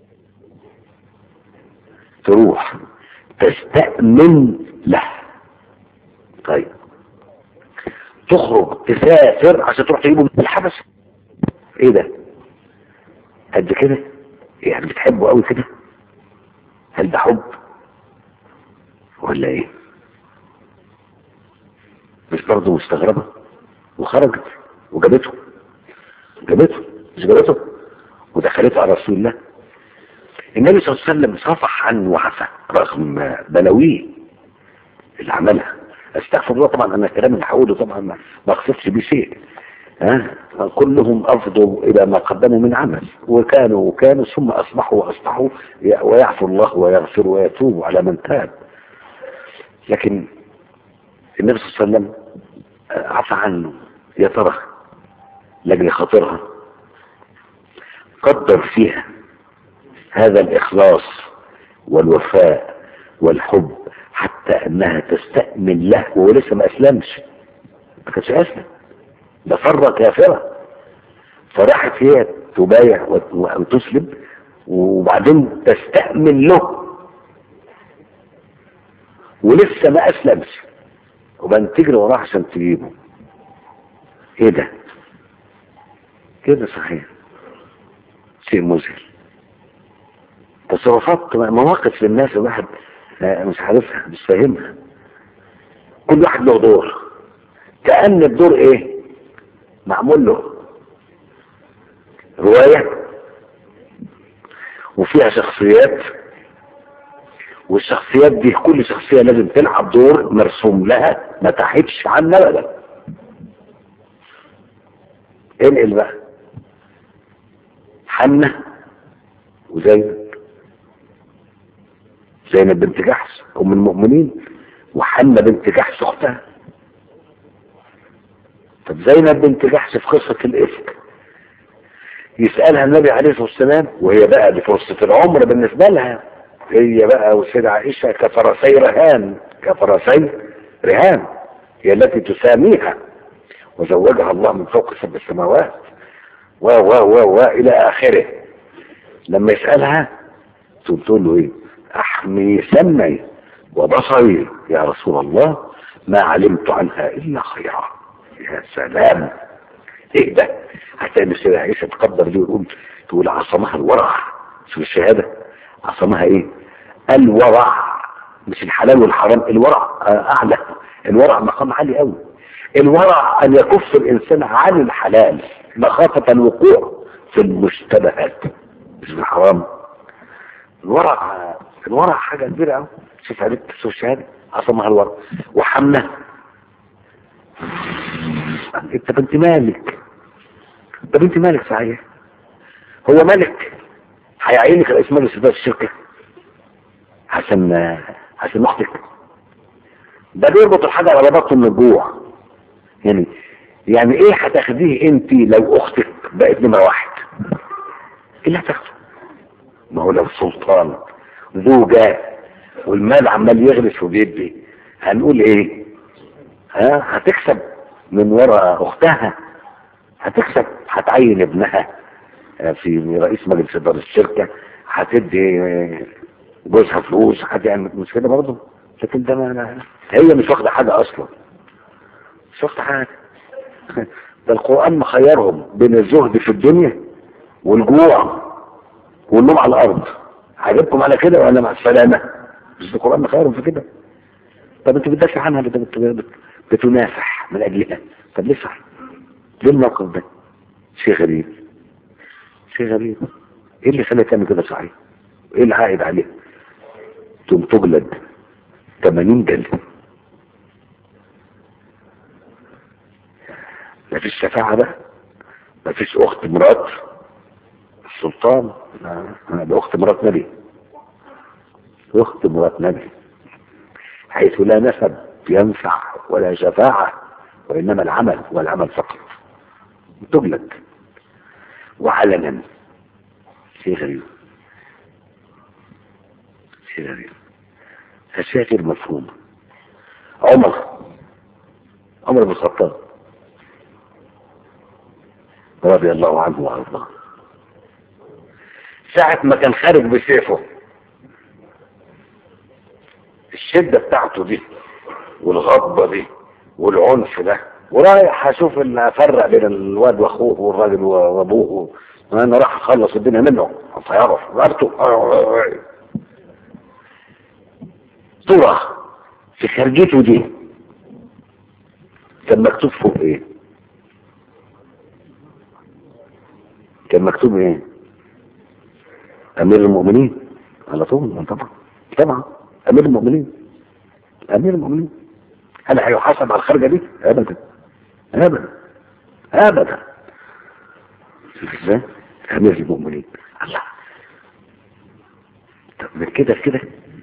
تروح تستأمن له طيب تخرج تسافر عشان تروح تجيبه من الحبس ايه ده قد كده يعني بتحبه قوي كده هل ده حب ولا ايه مش برضه مستغربة وخرجت وجابته جابته مش جابته ودخلته على رسول الله النبي صلى الله عليه وسلم صفح عنه وعفى رغم بلاويه اللي عملها استغفر الله طبعا انا الكلام اللي هقوله طبعا ما ما اقصدش بيه شيء ها كلهم افضوا الى ما قدموا من عمل وكانوا وكانوا ثم اصبحوا واصبحوا ويعفو الله ويغفر ويتوب على من تاب لكن النبي صلى الله عليه وسلم عفى عنه يا ترى لاجل خاطرها قدر فيها هذا الإخلاص والوفاء والحب حتى أنها تستأمن له وهو لسه ما أسلمش ما كانش أسلم ده فرة كافرة فراحت هي تبايع وتسلم وبعدين تستأمن له ولسه ما أسلمش وبعدين تجري وراه عشان تجيبه ايه ده كده صحيح شيء مذهل تصرفات مواقف للناس الواحد مش عارفها مش فاهمها كل واحد له دور كأن الدور ايه معمول له رواية وفيها شخصيات والشخصيات دي كل شخصية لازم تلعب دور مرسوم لها ما تحيدش عنها ابدا انقل بقى حنة وزينب زينب بنت جحش ام المؤمنين وحنة بنت جحش اختها طب زينب بنت جحش في قصة الإفك يسألها النبي عليه الصلاة والسلام وهي بقى دي فرصة العمر بالنسبة لها هي بقى والسيدة عائشة كفرسي رهان كفرسي رهان هي التي تساميها وزوجها الله من فوق سبع السماوات و و و و إلى آخره لما يسألها تقول له إيه أحمي سمعي وبصري يا رسول الله ما علمت عنها إلا خيرا يا سلام ايه ده حتى ان السيدة عائشة تقدر دي ويقول تقول عصمها الورع شوف الشهادة عصمها ايه الورع مش الحلال والحرام الورع اعلى الورع مقام عالي قوي الورع ان يكف الانسان عن الحلال مخافة الوقوع في المشتبهات مش في الحرام الورع الورع حاجة كبيرة قوي شوف عرفت شوف الشهادة عصمها الورع وحمله انت بنت مالك ده بنت مالك صحيح هو ملك هيعينك رئيس مجلس اداره الشركه عشان عشان اختك ده بيربط الحاجه على بطن من الجوع يعني يعني ايه هتاخديه انت لو اختك بقت نمره واحد ايه اللي هتاخده ما هو لو سلطان زوجة والمال عمال يغرس وبيدي هنقول ايه ها هتكسب من وراء اختها هتكسب هتعين ابنها في رئيس مجلس اداره الشركه هتدي جوزها فلوس هتعمل مش كده برضه لكن ده ما هي مش واخده حاجه اصلا مش واخده حاجه ده القران مخيرهم بين الزهد في الدنيا والجوع والنوم على الارض عجبكم على كده ولا مع السلامه مش القران مخيرهم في كده طب انت بتدافع عنها بت- بت- بتنافح من اجلها طب ليه صح ليه الموقف ده شيء غريب شيء غريب ايه اللي خلاها تعمل كده صحيح ايه العائد عليه تقوم تجلد 80 جلد مفيش شفاعة بقى مفيش اخت مرات السلطان آه، ده اخت مرات نبي اخت مرات نبي حيث لا نسب ينفع ولا شفاعة وإنما العمل والعمل فقط تجلد وعلنا شيء غريب شيء غريب أشياء غير مفهومة عمر عمر بن الخطاب رضي الله عنه وارضاه ساعة ما كان خارج بسيفه الشدة بتاعته دي والغضبة دي والعنف ده ورايح اشوف ان افرق بين الواد واخوه والراجل وابوه وانا راح اخلص الدنيا منه فيعرف رقبته صورة في خرجته دي كان مكتوب فوق ايه كان مكتوب ايه امير المؤمنين على طول طبعا طبعا امير المؤمنين امير المؤمنين هل هيحاسب على الخرجه دي ابدا ابدا ابدا شوف ازاي امير المؤمنين الله طب من كده لكده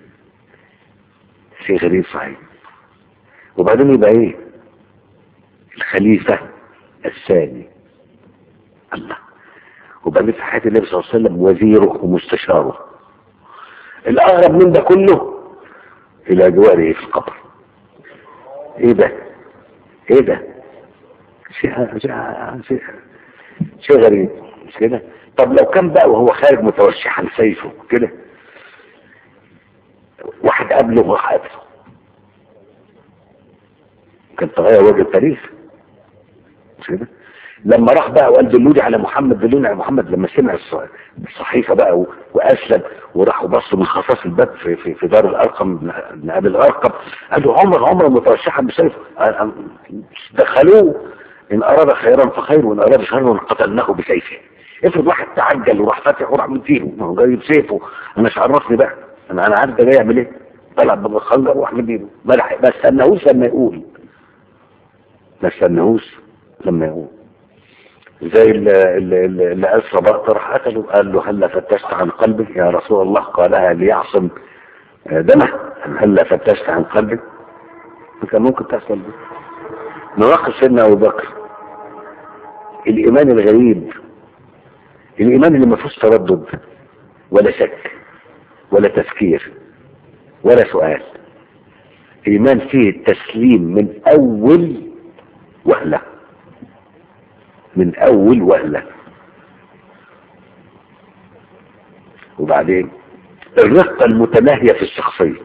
شيء غريب صحيح وبعدين يبقى ايه الخليفه الثاني الله وبعدين في حياه النبي صلى الله عليه وسلم وزيره ومستشاره الاغرب من ده كله الى جواره في القبر ايه ده ايه ده شيء شيء شيء, شيء غريب مش كده طب لو كان بقى وهو خارج متوشحا سيفه كده واحد قبله وراح قبله كان تغير وجه التاريخ مش كده لما راح بقى وقال دلوني على محمد دلوني على محمد لما سمع الص- الصحيفه بقى و- واسلم وراحوا بصوا من خصاص الباب في في, في دار الارقم بن ابي الارقم قالوا عمر عمر متوشحا بسيفه قال- دخلوه ان اراد خيرا فخير وان اراد شرا قتلناه بسيفه افرض واحد تعجل وراح فاتح وراح مديله ما هو جاي بسيفه انا مش عرفني بقى انا انا عارف ده جاي يعمل ايه طلع بالخنجر وراح مديله ما لحق- ما استناهوش لما يقول ما استناهوش لما يقول زي اللي, اللي, اللي أسرى بقى راح قتله قال له هلا فتشت عن قلبك يا رسول الله قالها ليعصم دمه هلا فتشت عن قلبك كان ممكن تحصل دي مواقف سيدنا أبو بكر الايمان الغريب الايمان اللي ما فيهوش تردد ولا شك ولا تفكير ولا سؤال ايمان فيه التسليم من اول وهلة من اول وهلة وبعدين الرقة المتناهية في الشخصية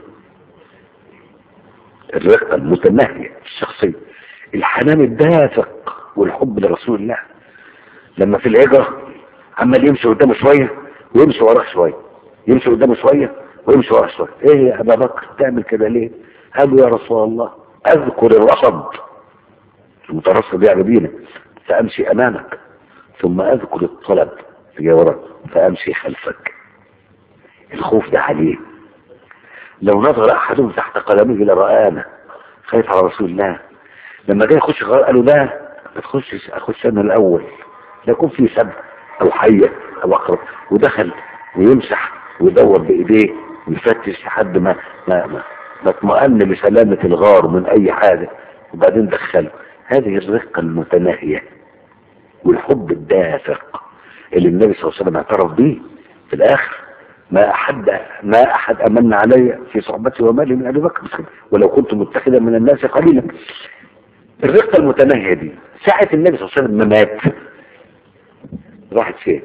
الرقة المتناهية في الشخصية الحنان الدافق والحب لرسول الله لما في الهجرة عمال يمشي قدامه شوية ويمشي وراه شوية يمشي قدامه شوية ويمشي وراه شوية ايه يا ابا بكر تعمل كده ليه قالوا يا رسول الله اذكر الرصد المترصد يعني بينا فامشي امامك ثم اذكر الطلب في وراك فامشي خلفك الخوف ده عليه لو نظر احدهم تحت قدمه لرآنا خايف على رسول الله لما جاي يخش غار قالوا لا ما تخشش اخش انا الاول لا يكون في سب او حية او اقرب ودخل ويمسح ويدور بايديه ويفتش لحد ما ما ما, ما اطمئن لسلامة الغار من اي حاجة وبعدين دخله هذه الرقة المتناهية والحب الدافق اللي النبي صلى الله عليه وسلم اعترف به في الاخر ما احد ما احد امن علي في صحبتي ومالي من ابي بكر ولو كنت متخذا من الناس قليلا الرقة المتناهية دي ساعة النبي صلى الله عليه وسلم ما مات راحت فين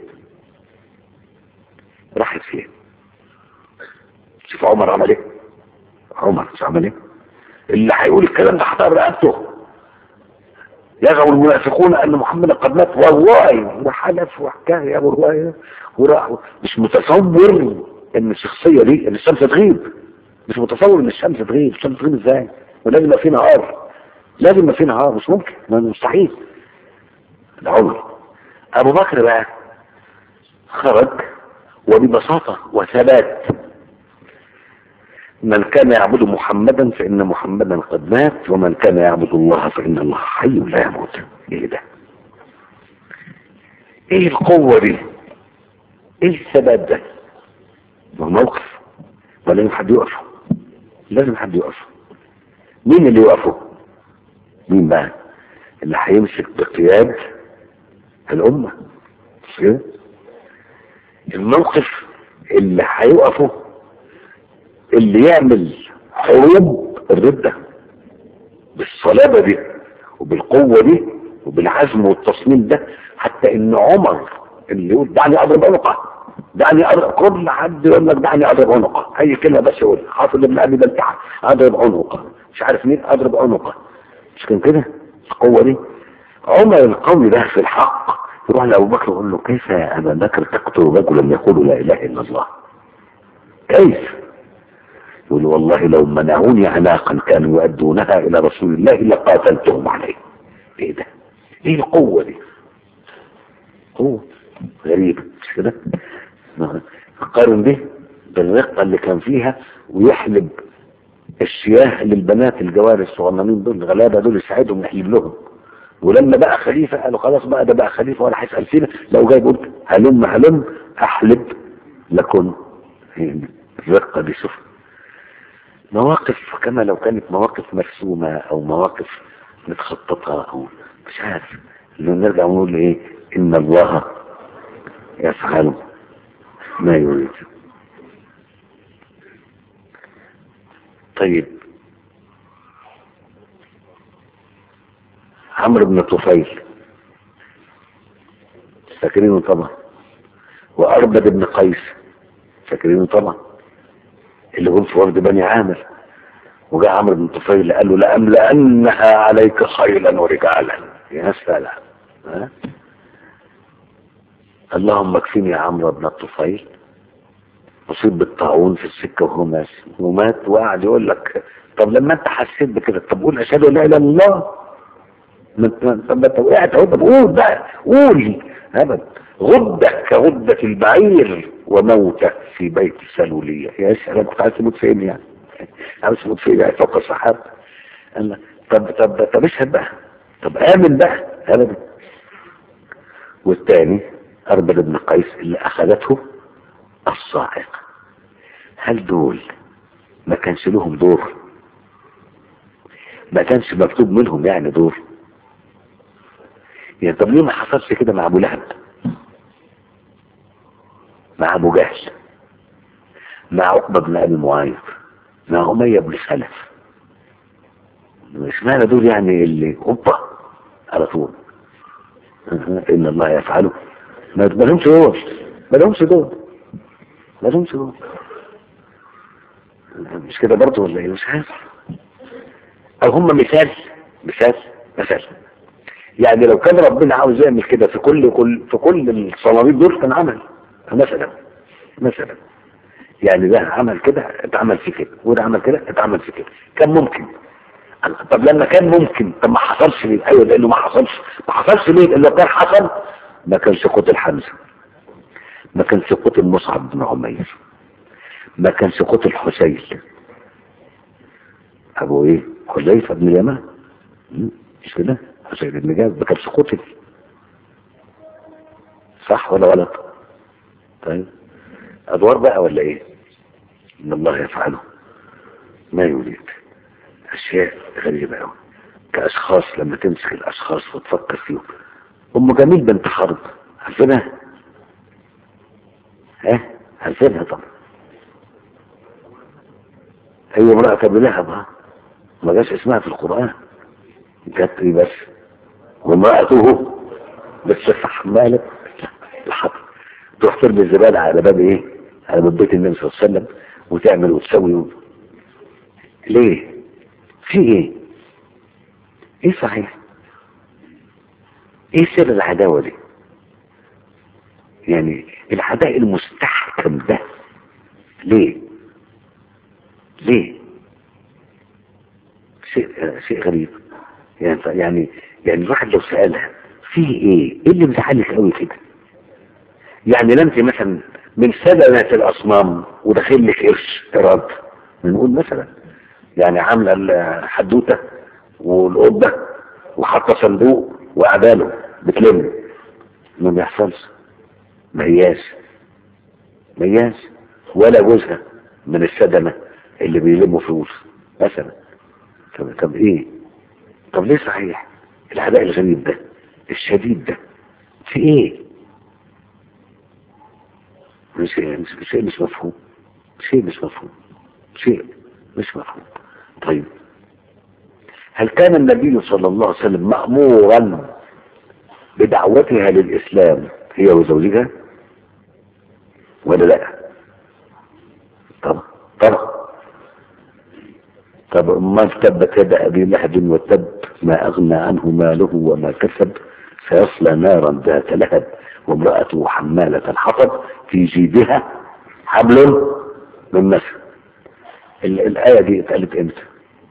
راحت فين شوف عمر عمل ايه عمر مش عمل ايه اللي هيقول الكلام ده حطها برقبته يزعم المنافقون ان محمدا قد مات والله وحلف وحكايه يا والله وراح مش متصور ان الشخصيه دي ان الشمس تغيب مش متصور ان الشمس تغيب الشمس تغيب ازاي ولازم يبقى في نهار لازم يبقى في نهار مش ممكن مستحيل ده عمر ابو بكر بقى خرج وببساطه وثبات من كان يعبد محمدا فإن محمدا قد مات ومن كان يعبد الله فإن الله حي لا يموت ايه ده ايه القوة دي ايه الثبات ده ما موقف ولازم حد يقفه لازم حد يقفه مين اللي يقفه مين بقى اللي هيمسك بقياد الأمة مش كده الموقف اللي هيقفه اللي يعمل حروب الردة بالصلابة دي وبالقوة دي وبالعزم والتصميم ده حتى ان عمر اللي يقول دعني اضرب عنقه دعني اضرب كل حد يقول لك دعني اضرب عنقه اي كلمه بس يقول حافظ ابن ابي بلتع اضرب عنقه مش عارف مين اضرب عنقه مش كان كده القوه دي عمر القوي ده في الحق يروح لابو بكر يقول له كيف يا ابا بكر تقتل رجلا يقول لا اله الا الله كيف يقول والله لو منعوني عناقا كانوا يؤدونها الى رسول الله لقاتلتهم عليه ايه ده ايه القوة دي قوة غريبة مش كده قارن به بالرقة اللي كان فيها ويحلب الشياه للبنات الجواري الصغننين دول الغلابة دول يساعدهم يحلب لهم ولما بقى خليفة قالوا خلاص بقى ده بقى خليفة ولا هيسأل فينا لو جاي يقول هلم هلم احلب لكن الرقة دي شوف مواقف كما لو كانت مواقف مرسومة او مواقف متخططة او مش عارف اللي نرجع ونقول ايه ان الله يفعل ما يريد طيب عمرو بن طفيل فاكرينه طبعا واربد بن قيس فاكرينه طبعا اللي هم في وفد بني عامر وجاء عمرو بن طفيل قال له لأملأنها عليك خيلا ورجالا يا سلام ها؟ اللهم اكفني يا عمرو بن الطفيل أصيب بالطاعون في السكة وهو ماشي ومات وقعد يقول لك طب لما انت حسيت بكده طب قول اشهد ان لا اله الا الله ما انت طب انت وقعت اهو طب قول بقى قول ابدا غدة كغدة البعير وموتة في بيت السلولية يا سلام كنت عايز تموت فين يعني عايز تموت فين يعني فوق السحاب قال لك طب طب طب اشهد بقى طب امن بقى ابدا والتاني اربد بن قيس اللي اخذته الصاعقة هل دول ما كانش لهم دور ما كانش مكتوب منهم يعني دور يعني طب ليه ما حصلش كده مع ابو لهب مع ابو جهل مع عقبه بن ابي معيط مع اميه بن خلف اشمعنى دول يعني اللي اوبا على طول أه، ان الله يفعله ما ما لهمش دول ما لهمش دول ما لهمش دول مش كده برضه ولا ايه مش عارف او هم مثال مثال مثال يعني لو كان ربنا عاوز يعمل كده في كل كل في كل الصواميل دول كان عمل مثلا مثلا يعني ده عمل كده اتعمل في كده وده عمل كده اتعمل في كده كان ممكن طب لما كان ممكن طب ما حصلش ليه ايوه لانه ما حصلش ما حصلش ليه لانه كان حصل ما كانش قتل حمزه ما كانش قتل مصعب بن عمير ما كانش قتل حسين ابو ايه حذيفه بن اليمان م? مش كده حسين بن جابر ما كانش قتل صح ولا غلط طيب ادوار بقى ولا ايه ان الله يفعله ما يريد اشياء غريبه قوي كاشخاص لما تمسك الاشخاص وتفكر فيهم ام جميل بنت حرب عارفينها ها عارفينها طبعا هي امرأة ابي لهب ها ما جاش اسمها في القرآن جت ايه بس وامرأته بتصف حمالة الحطب تروح ترمي الزبالة على باب ايه على باب بيت النبي صلى الله عليه وسلم وتعمل وتسوي و... ليه في ايه ايه صحيح ايه سر العداوة دي يعني العداء المستحكم ده ليه ليه شيء شيء غريب يعني يعني يعني الواحد لو سألها في ايه ايه اللي مزعلك قوي كده يعني لا انت مثلا من سدنة الاصنام وداخل لك قرش ايراد بنقول مثلا يعني عامله الحدوته والقبه وحاطه صندوق وقعداله بتلم ما بيحصلش ما هياش ما هياش ولا جوزها من السدنه اللي بيلموا فلوس مثلا طب طب ايه طب ليه صحيح العداء الغريب ده الشديد ده في ايه مش مش شيء مش مفهوم شيء مش مفهوم شيء مش مفهوم طيب هل كان النبي صلى الله عليه وسلم مأمورا بدعوتها للإسلام هي وزوجها ولا لا طبعا طبعا طب ما تبت يد أبي لهب وتب ما أغنى عنه ماله وما كسب سيصلى نارا ذات لهب وامرأته حمالة الحطب في جيبها حبل من مسد ال- الآية دي اتقالت امتى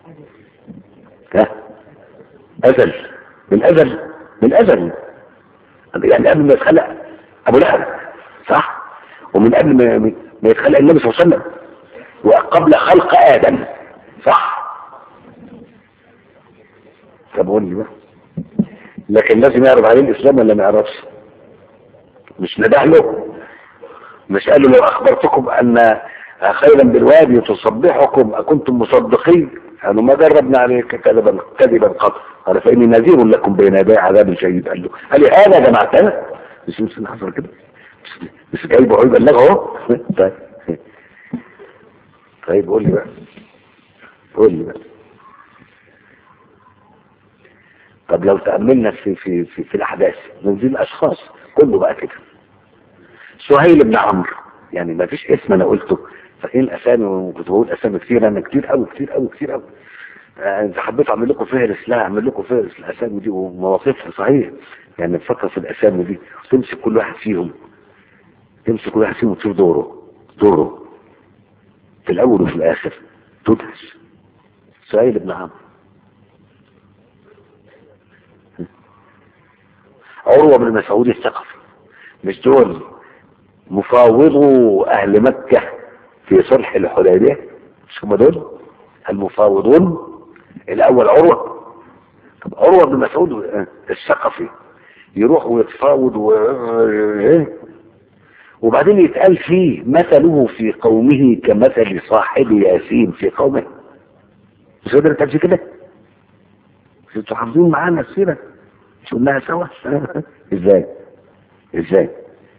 ها أزل من أزل من أزل يعني قبل ما يتخلق أبو لهب صح ومن قبل ما ما يتخلق النبي صلى الله عليه وسلم وقبل خلق آدم صح طب قول لي بقى لكن لازم يعرف عليه الإسلام ولا ما يعرفش مش نداه له مش قال له لو أخبرتكم أن خيرا بالوادي تصبحكم أكنتم مصدقين قالوا ما جربنا عليك كذبا كذبا قط قال فإني نذير لكم بين يدي عذاب شديد قال له قال لي هذا جمعتنا مش مش اللي حصل كده مش, مش جايبه هو يبلغه اهو طيب طيب قول لي بقى قول لي بقى طب لو تأملنا في في في, في الأحداث من ذي الأشخاص كله بقى كده سهيل بن عمرو يعني ما فيش اسم أنا قلته فاكرين الأسامي وكنت بقول أسامي كتير أنا كتير قوي كتير قوي كتير قوي إذا حبيت أعمل لكم فهرس لا أعمل لكم فهرس الأسامي دي ومواقفها صحيح يعني نفكر في الأسامي دي وتمسك كل واحد فيهم تمسك كل واحد فيهم وتشوف دوره دوره في الأول وفي الآخر تدهش سهيل بن عمرو عروة بن مسعود الثقفي مش دول مفاوضوا أهل مكة في صلح الحديبية مش هم دول المفاوضون الأول عروة طب عروة بن مسعود الثقفي يروح ويتفاوض و... وبعدين يتقال فيه مثله في قومه كمثل صاحب ياسين في قومه مش قادر تمشي كده انتوا حافظين معانا السيره قلناها سوا ازاي ازاي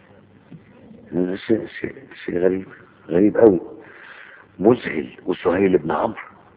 شيء شيء شيء غريب غريب قوي مذهل وسهيل بن عمرو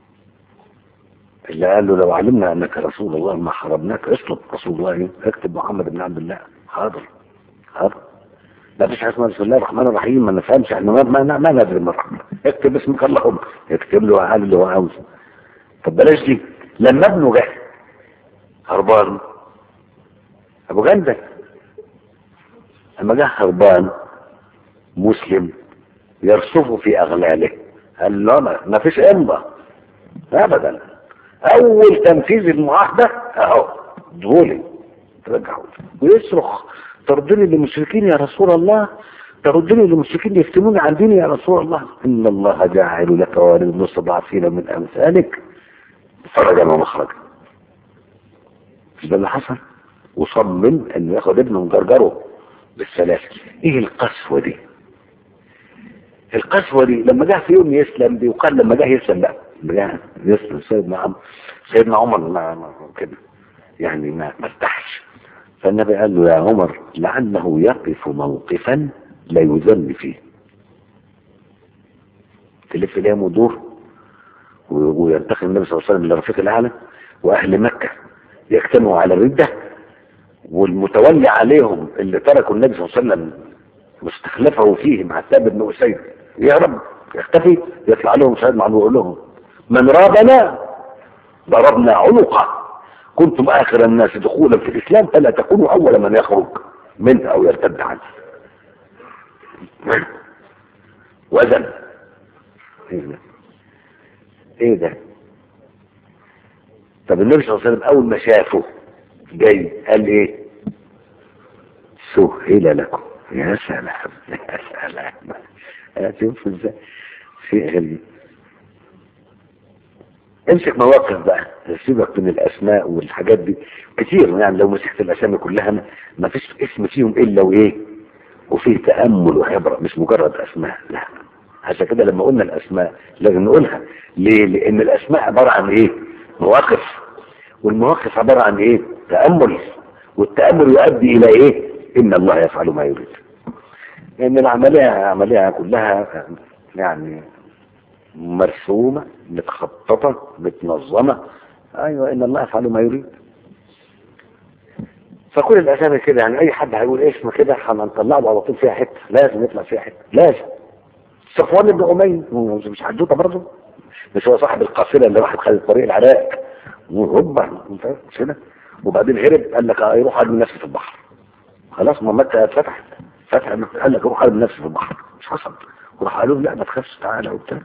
اللي قال له لو علمنا انك رسول الله ما حرمناك اطلب رسول الله اكتب محمد بن عبد الله حاضر حاضر لا فيش حاجه اسمها بسم الله الرحمن الرحيم ما نفهمش احنا ما ما, ما ندري من الرحمن اكتب اسمك اللهم اكتب له قال اللي هو عاوزه طب بلاش دي لما ابنه جه هربان ابو جندل لما جه هربان مسلم يرصف في اغلاله قال له ما ما فيش امضى ابدا اول تنفيذ المعاهده اهو دولي ترجعوا ويصرخ تردني للمشركين يا رسول الله تردني للمشركين يفتنوني عن ديني يا رسول الله ان الله جاعل لك وللمستضعفين من امثالك فرجا ومخرجا مش ده اللي حصل وصمم انه ياخد ابنه وجرجره بالسلاسل ايه القسوه دي القسوه دي لما جه في يوم يسلم بيقال لما جه يسلم بقى لما جه يسلم سيدنا عمرو سيدنا عمر ما ما- كده يعني ما ما ارتاحش فالنبي قال له يا عمر لعله يقف موقفا لا يذل فيه تلف ليه ودور و- وينتقل النبي صلى الله عليه وسلم للرفيق الاعلى واهل مكه يجتمعوا على الرده والمتولي عليهم اللي تركوا النبي صلى الله عليه وسلم واستخلفه فيهم مع ثابت بن اسيد يهرب يختفي يطلع لهم سيد معلوم يقول لهم من رابنا ضربنا عنقه كنتم اخر الناس دخولا في الاسلام فلا تكونوا اول من يخرج منه او يرتد عنه وزن ايه ده ايه ده طب النبي صلى الله عليه وسلم اول ما شافه جاي قال ايه سهل لكم يا سلام يا سلام هتشوف ازاي شيء غريب امسك مواقف بقى سيبك من الاسماء والحاجات دي كتير يعني لو مسكت الاسامي كلها ما- ما فيش اسم فيهم الا وايه وفيه تامل وعبره مش مجرد اسماء لا عشان كده لما قلنا الاسماء لازم نقولها ليه لان الاسماء عباره عن ايه مواقف والمواقف عباره عن ايه تامل والتامل يؤدي الى ايه ان الله يفعل ما يريد لان العمليه عمليه كلها يعني مرسومه متخططه متنظمه ايوه ان الله يفعل ما يريد فكل الاسامي كده يعني اي حد هيقول اسم كده هنطلع له على طول فيها حته لازم يطلع فيها حته لازم صفوان بن اميه هو مش حدوته برضه مش هو صاحب القافله اللي راحت خدت طريق العراق وهوبا مش كده وبعدين هرب قال لك يروح ارمي نفسي في البحر خلاص ما مكه اتفتحت فتح قال لك روح ارمي نفسي في البحر مش حصل وراح قالوا له لا ما تخافش تعالى وبتاع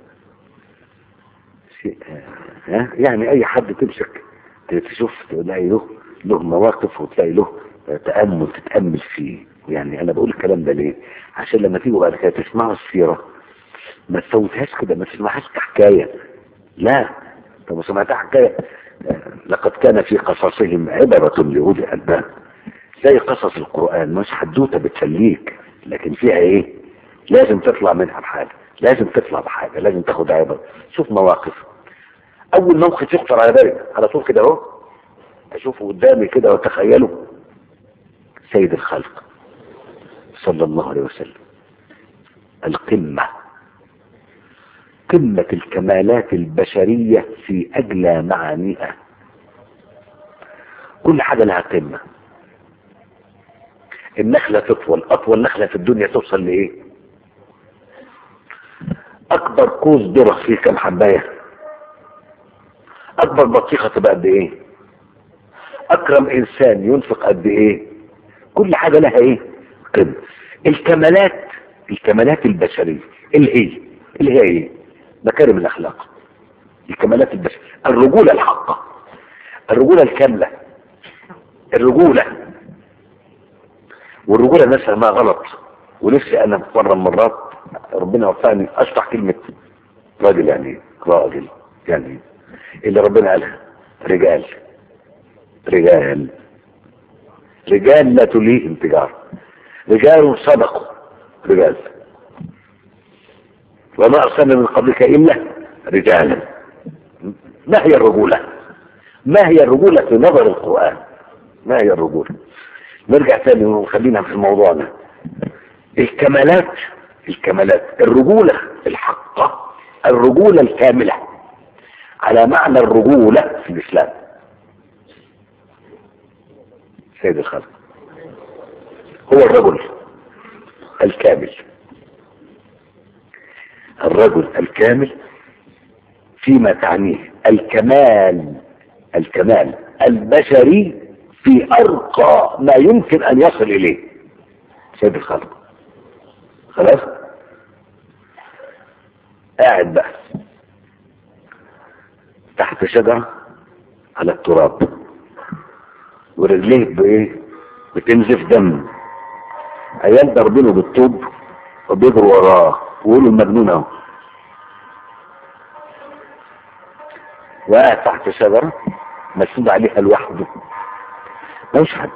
شيء آه، ها يعني اي حد تمسك تشوف تلاقي له له مواقف وتلاقي له تأمل تتأمل فيه يعني انا بقول الكلام ده ليه عشان لما تيجوا بعد كده تسمعوا السيرة ما تفوتهاش كده ما تسمعهاش كحكاية لا طب سمعتها حكاية آه، لقد كان في قصصهم عبرة لأولي الألباب زي قصص القرآن مش حدوتة بتسليك لكن فيها ايه لازم تطلع منها بحاجة لازم تطلع بحاجة لازم تاخد عبرة شوف مواقف اول موقف يخطر على بالي على طول كده اهو اشوفه قدامي كده واتخيله سيد الخلق صلى الله عليه وسلم القمة قمة الكمالات البشرية في أجلى معانيها كل حاجة لها قمة النخلة تطول أطول نخلة في الدنيا توصل لإيه أكبر كوز ذرة فيه كم حباية أكبر بطيخة تبقى قد إيه أكرم إنسان ينفق قد إيه كل حاجة لها إيه قمة الكمالات الكمالات البشرية اللي هي اللي هي إيه مكارم الأخلاق الكمالات البشرية الرجولة الحقة الرجولة الكاملة الرجولة والرجولة الناس فاهمها غلط ونفسي انا مرة من المرات ربنا وفقني اشرح كلمة راجل يعني إيه؟ راجل يعني إيه؟ اللي ربنا قالها رجال رجال رجال لا تليهم تجارة رجال صدقوا رجال وما أرسلنا من قبلك إلا رجالا ما هي الرجولة ما هي الرجولة في نظر القرآن ما هي الرجولة نرجع تاني وخلينا في الموضوع ده الكمالات الكمالات الرجولة الحقة الرجولة الكاملة على معنى الرجولة في الإسلام سيد الخلق هو الرجل الكامل الرجل الكامل فيما تعنيه الكمال الكمال البشري في أرقى ما يمكن أن يصل إليه سيد الخلق خلاص قاعد بقى تحت شجرة على التراب ورجليه بايه بتنزف دم عيال ضاربينه بالطوب وبيجروا وراه ويقولوا المجنون اهو وقاعد تحت شجرة مسنود عليها لوحده مش حد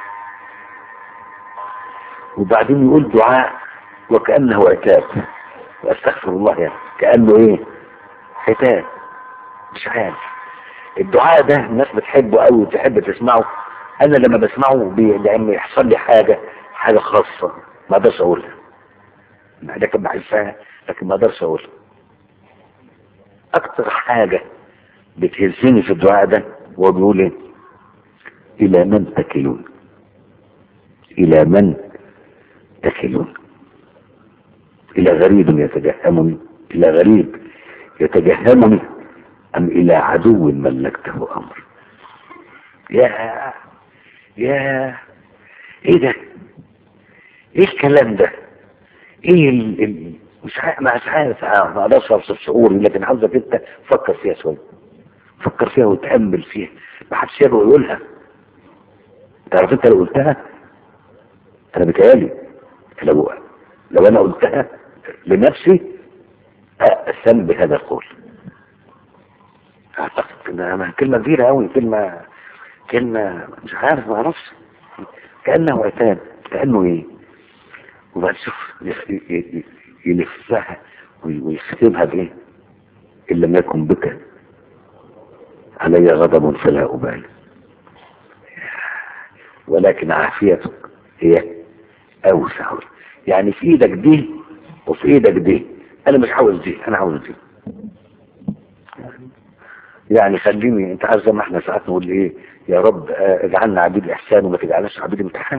وبعدين يقول دعاء وكأنه عتاب واستغفر الله يعني كأنه ايه عتاب مش عارف الدعاء ده الناس بتحبه قوي وتحب تسمعه انا لما بسمعه بي- لما يحصل لي حاجة حاجة خاصة ما اقدرش اقولها لكن بحسها لكن ما اقدرش اقولها اكتر حاجة بتهزني في الدعاء ده هو بيقول ايه الى من تكلون الى من تكلون الى غريب يتجهمني الى غريب يتجهمني ام الى عدو ملكته امر يا يا ايه ده ايه الكلام ده ايه ال... ال... مش عارف مش عارف ما اقدرش اوصف شعوري لكن عاوزك انت فكر فيها شويه فكر فيها وتامل فيها ما حدش يقدر يقولها تعرف انت لو قلتها انا بتهيألي لو لو انا قلتها لنفسي اقسم بهذا القول اعتقد انها كلمه كبيره قوي كلمه كلمه مش عارف ما اعرفش كانه عتاب كانه ايه وبعد شوف يخ- ي- ي- يلفها وي- ويختمها بايه ان لم يكن بك علي غضب فلا ابالي ولكن عافيتك هي اوسع يعني في ايدك دي وفي ايدك دي انا مش عاوز دي انا عاوز دي يعني خليني انت عارف زي ما احنا ساعات نقول ايه يا رب آه، اجعلنا عبيد احسان وما تجعلناش عبيد امتحان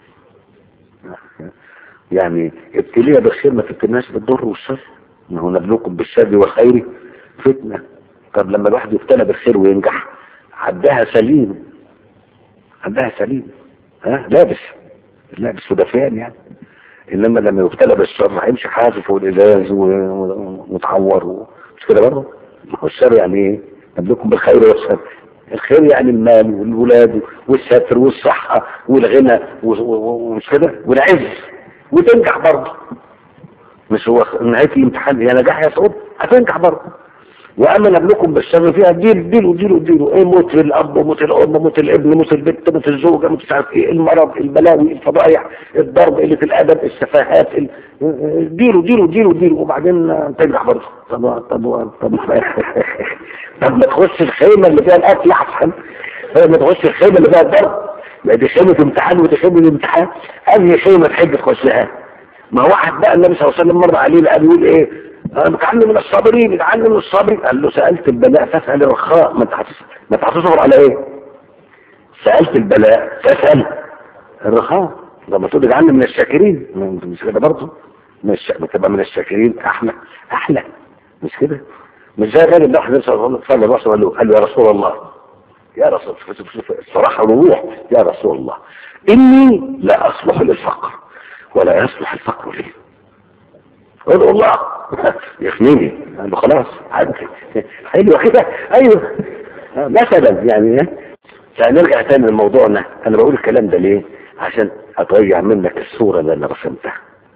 يعني ابتليها بالخير ما تبتلناش بالضر والشر ما هو نبلوكم بالشر والخير فتنه طب لما الواحد يبتلى بالخير وينجح عدها سليم عدها سليم ها لابس لابس ودفيان يعني انما لما يبتلى بالشر هيمشي حافف والازاز و- ومتعور و- مش كده برضه ما هو الشر يعني ايه نبلوكم بالخير والشر الخير يعني المال والولاد والستر والصحة والغنى و- و- ومش كده والعز وتنجح برضه مش هو نهاية الامتحان يا نجاح يا سعود هتنجح برضه واما نبلكم بالشر فيها ديل ديل ديل ديل ايه موت الاب وموت الام وموت الابن موت البنت موت الزوجه موت مش عارف ايه المرض البلاوي الفضايح الضرب قله الادب السفاهات ال- ديلوا ديلوا ديلوا ديلوا وبعدين تنجح برضه طب طب طب طب ما تخش الخيمه اللي فيها الاكل احسن ما تخش الخيمه اللي فيها الضرب ما دي خيمه امتحان ودي خيمه امتحان اي خيمه تحب تخشها ما واحد بقى النبي صلى الله عليه وسلم مر عليه قال يقول ايه انا متعلم من الصابرين متعلم من الصابرين قال له سالت البلاء فاسال الرخاء ما انت هتص- ما انت هتصبر على ايه سالت البلاء فاسال الرخاء لما تقول اجعلني من الشاكرين ما- مش كده برضه مش ما تبقى من الشاكرين احلى احلى مش كده مش زي غير اللي واحد صلى الله عليه وسلم قال له قال له يا رسول الله يا رسول الصراحة والوضوح يا رسول الله إني لا أصلح للفقر ولا يصلح الفقر لي ادعو الله يخنيني قال له خلاص عدي ايوه كده ايوه مثلا يعني فنرجع تاني لموضوعنا انا بقول الكلام ده ليه عشان اضيع منك الصورة اللي انا رسمتها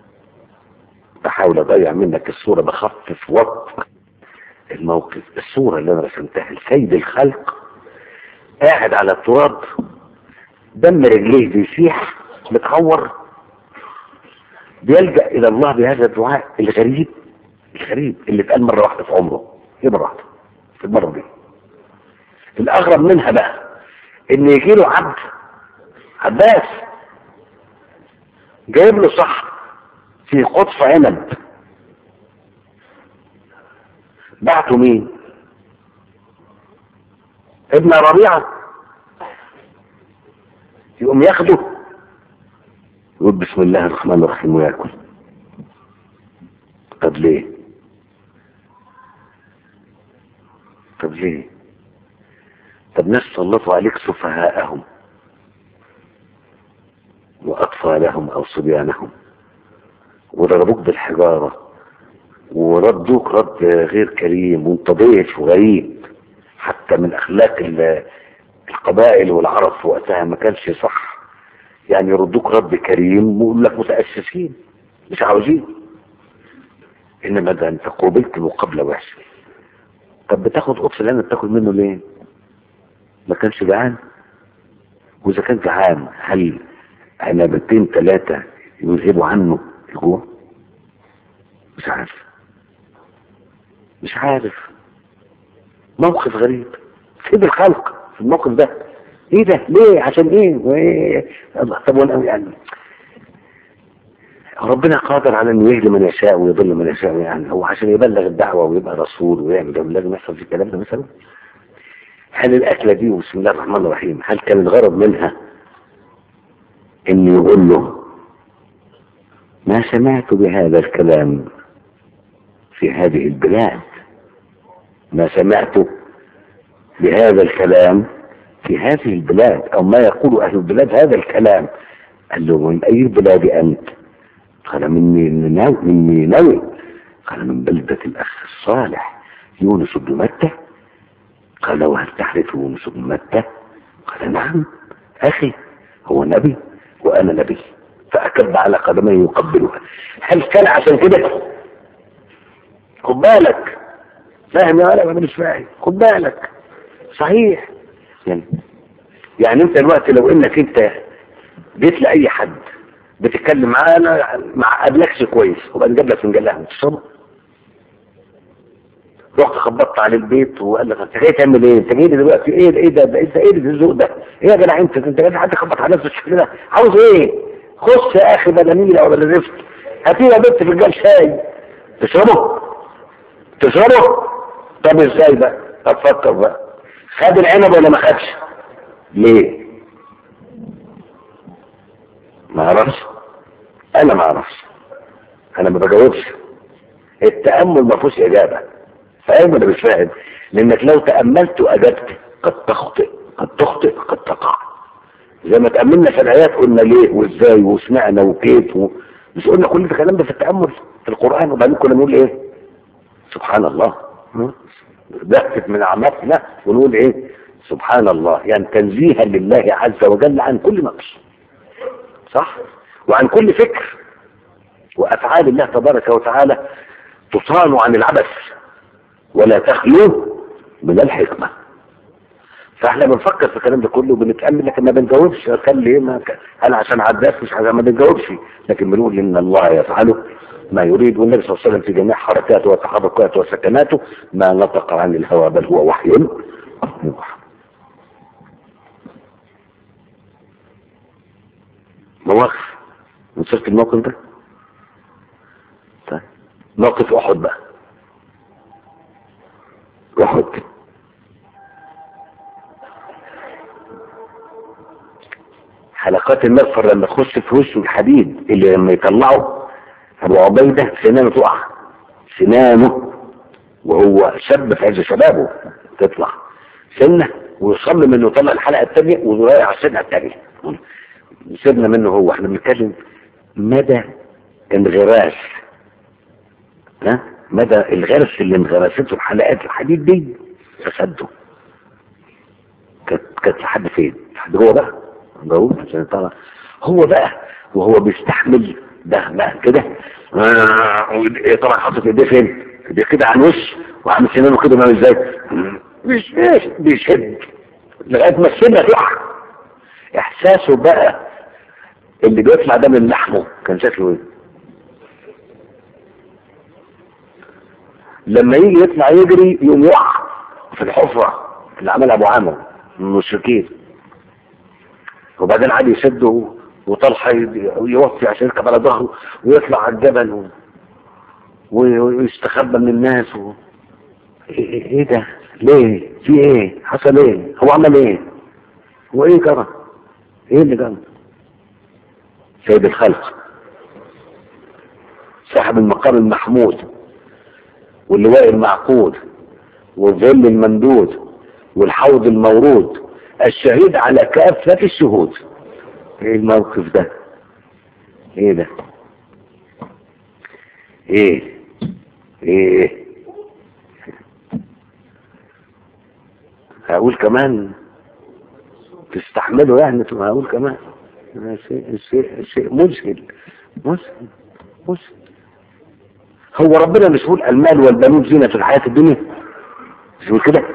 بحاول اضيع منك الصورة بخفف وقت الموقف الصورة اللي انا رسمتها السيد الخلق قاعد على التراب دم رجليه بيسيح متعور بيلجأ إلى الله بهذا الدعاء الغريب الغريب اللي اتقال مرة واحدة في عمره هي مرة واحدة في المرة دي الأغرب منها بقى إن يجي له عبد عباس جايب له صح في قطف عنب بعته مين ابن ربيعة يقوم ياخده يقول بسم الله الرحمن الرحيم وياكل طب ليه طب ليه طب ناس سلطوا عليك سفهاءهم وأطفالهم أو صبيانهم وضربوك بالحجارة وردوك رد غير كريم وانت ضيف وغريب حتى من أخلاق القبائل والعرب في وقتها ما كانش صح يعني يردوك رد كريم ويقول لك متأسسين مش عاوزين إنما ده أنت قوبلت مقابلة وحشة طب بتاخد قطف لأن بتاكل منه ليه؟ ما كانش جعان وإذا كان جعان هل عنبتين ثلاثة يذهبوا عنه الجوع مش عارف مش عارف موقف غريب سيب الخلق في الموقف ده ايه ده ليه عشان ايه وايه طب وانا يعني ربنا قادر على انه يهدي من يشاء ويضل من يشاء يعني هو عشان يبلغ الدعوه ويبقى رسول ويعمل ده لازم يحصل في الكلام ده مثلا هل الاكله دي بسم الله الرحمن الرحيم هل كان الغرض منها ان يقول له ما سمعت بهذا الكلام في هذه البلاد ما سمعت بهذا الكلام في هذه البلاد او ما يقول اهل البلاد هذا الكلام قال له من اي البلاد انت قال مني ناوي مني نوي قال من بلدة الاخ الصالح يونس بن متى قال وهل تعرف يونس بن متى قال نعم اخي هو نبي وانا نبي فاكب على قدميه يقبلها هل كان عشان كده خد بالك فاهم يا ولا مش فاهم خد بالك صحيح يعني يعني انت الوقت لو انك انت جيت لاي حد بتتكلم معاه انا ما قابلكش كويس وبقى جاب لك فنجان قهوه تشربه رحت خبطت على البيت وقال لك انت جاي تعمل ايه؟ انت جاي دلوقتي ايه ده ايه ده, ده انت ايه ده الذوق ده؟ ايه يا جدع انت انت جاي حد خبط على نفسه الشكل ده عاوز ايه؟ خش يا اخي بلا نيله ولا زفت هاتي يا بنت فنجان شاي تشربه؟ تشربه؟ طب ازاي بقى؟ طب فكر بقى خد العنب ولا ما خدش؟ ليه؟ ما اعرفش انا ما اعرفش انا ما بجاوبش التامل ما فيهوش اجابه فاهم ولا مش فاهم لانك لو تاملت واجبت قد تخطئ قد تخطئ قد تقع زي ما تاملنا في الايات قلنا ليه وازاي وسمعنا وكيف و... مش قلنا كل الكلام ده في التامل في القران وبعدين كنا نقول ايه سبحان الله ضحكت من اعماقنا ونقول ايه سبحان الله يعني تنزيها لله عز وجل عن كل نقص صح وعن كل فكر وافعال الله تبارك وتعالى تصان عن العبث ولا تخلو من الحكمة فاحنا بنفكر في الكلام ده كله وبنتأمل لكن ما بنجاوبش كان ليه ما كان انا عشان عداس مش عشان ما بنجاوبش لكن بنقول ان الله يفعله ما يريد والنبي صلى الله عليه وسلم في جميع حركاته وتحركاته وسكناته ما نطق عن الهوى بل هو وحي يوحى مواقف وصلت الموقف ده طيب موقف احد بقى احد حلقات المغفر لما تخش في وشه الحديد اللي لما يطلعه ابو عبيده سنانه تقع سنانه وهو شاب في عز شبابه تطلع سنه ويصمم انه يطلع الحلقه الثانيه ويضيع السنه الثانيه سيبنا منه هو احنا بنتكلم مدى انغراس ها مدى الغرس اللي انغرسته حلقات الحديد دي فسده كانت كانت لحد فين؟ لحد هو بقى ضروري عشان يطلع هو بقى وهو بيستحمل ده بقى كده آه طبعا حاطط ايديه فين؟ ايديه كده على الوش وعامل سنانه كده ما ازاي؟ مش مش بيشد لغايه ما السنه تقع احساسه بقى اللي بيطلع ده من لحمه كان شكله ايه لما يجي يطلع يجري يقوم يقع في الحفرة اللي عملها ابو عامر من المشركين وبعدين علي يشده وطلحة يوفي عشان يركب على ظهره ويطلع على الجبل و... ويستخبى من الناس و... ايه إيه ده ليه في ايه حصل ايه هو عمل ايه هو ايه جرى ايه اللي جرى سيد الخلق صاحب المقام المحمود واللواء المعقود والظل الممدود والحوض المورود الشهيد على كافة الشهود ايه الموقف ده ايه ده ايه ايه هقول كمان تستحمله يعني ثم هقول كمان شيء شيء شيء مذهل مذهل مذهل هو ربنا مش يقول المال والبنون زينة في الحياة الدنيا مش يقول كده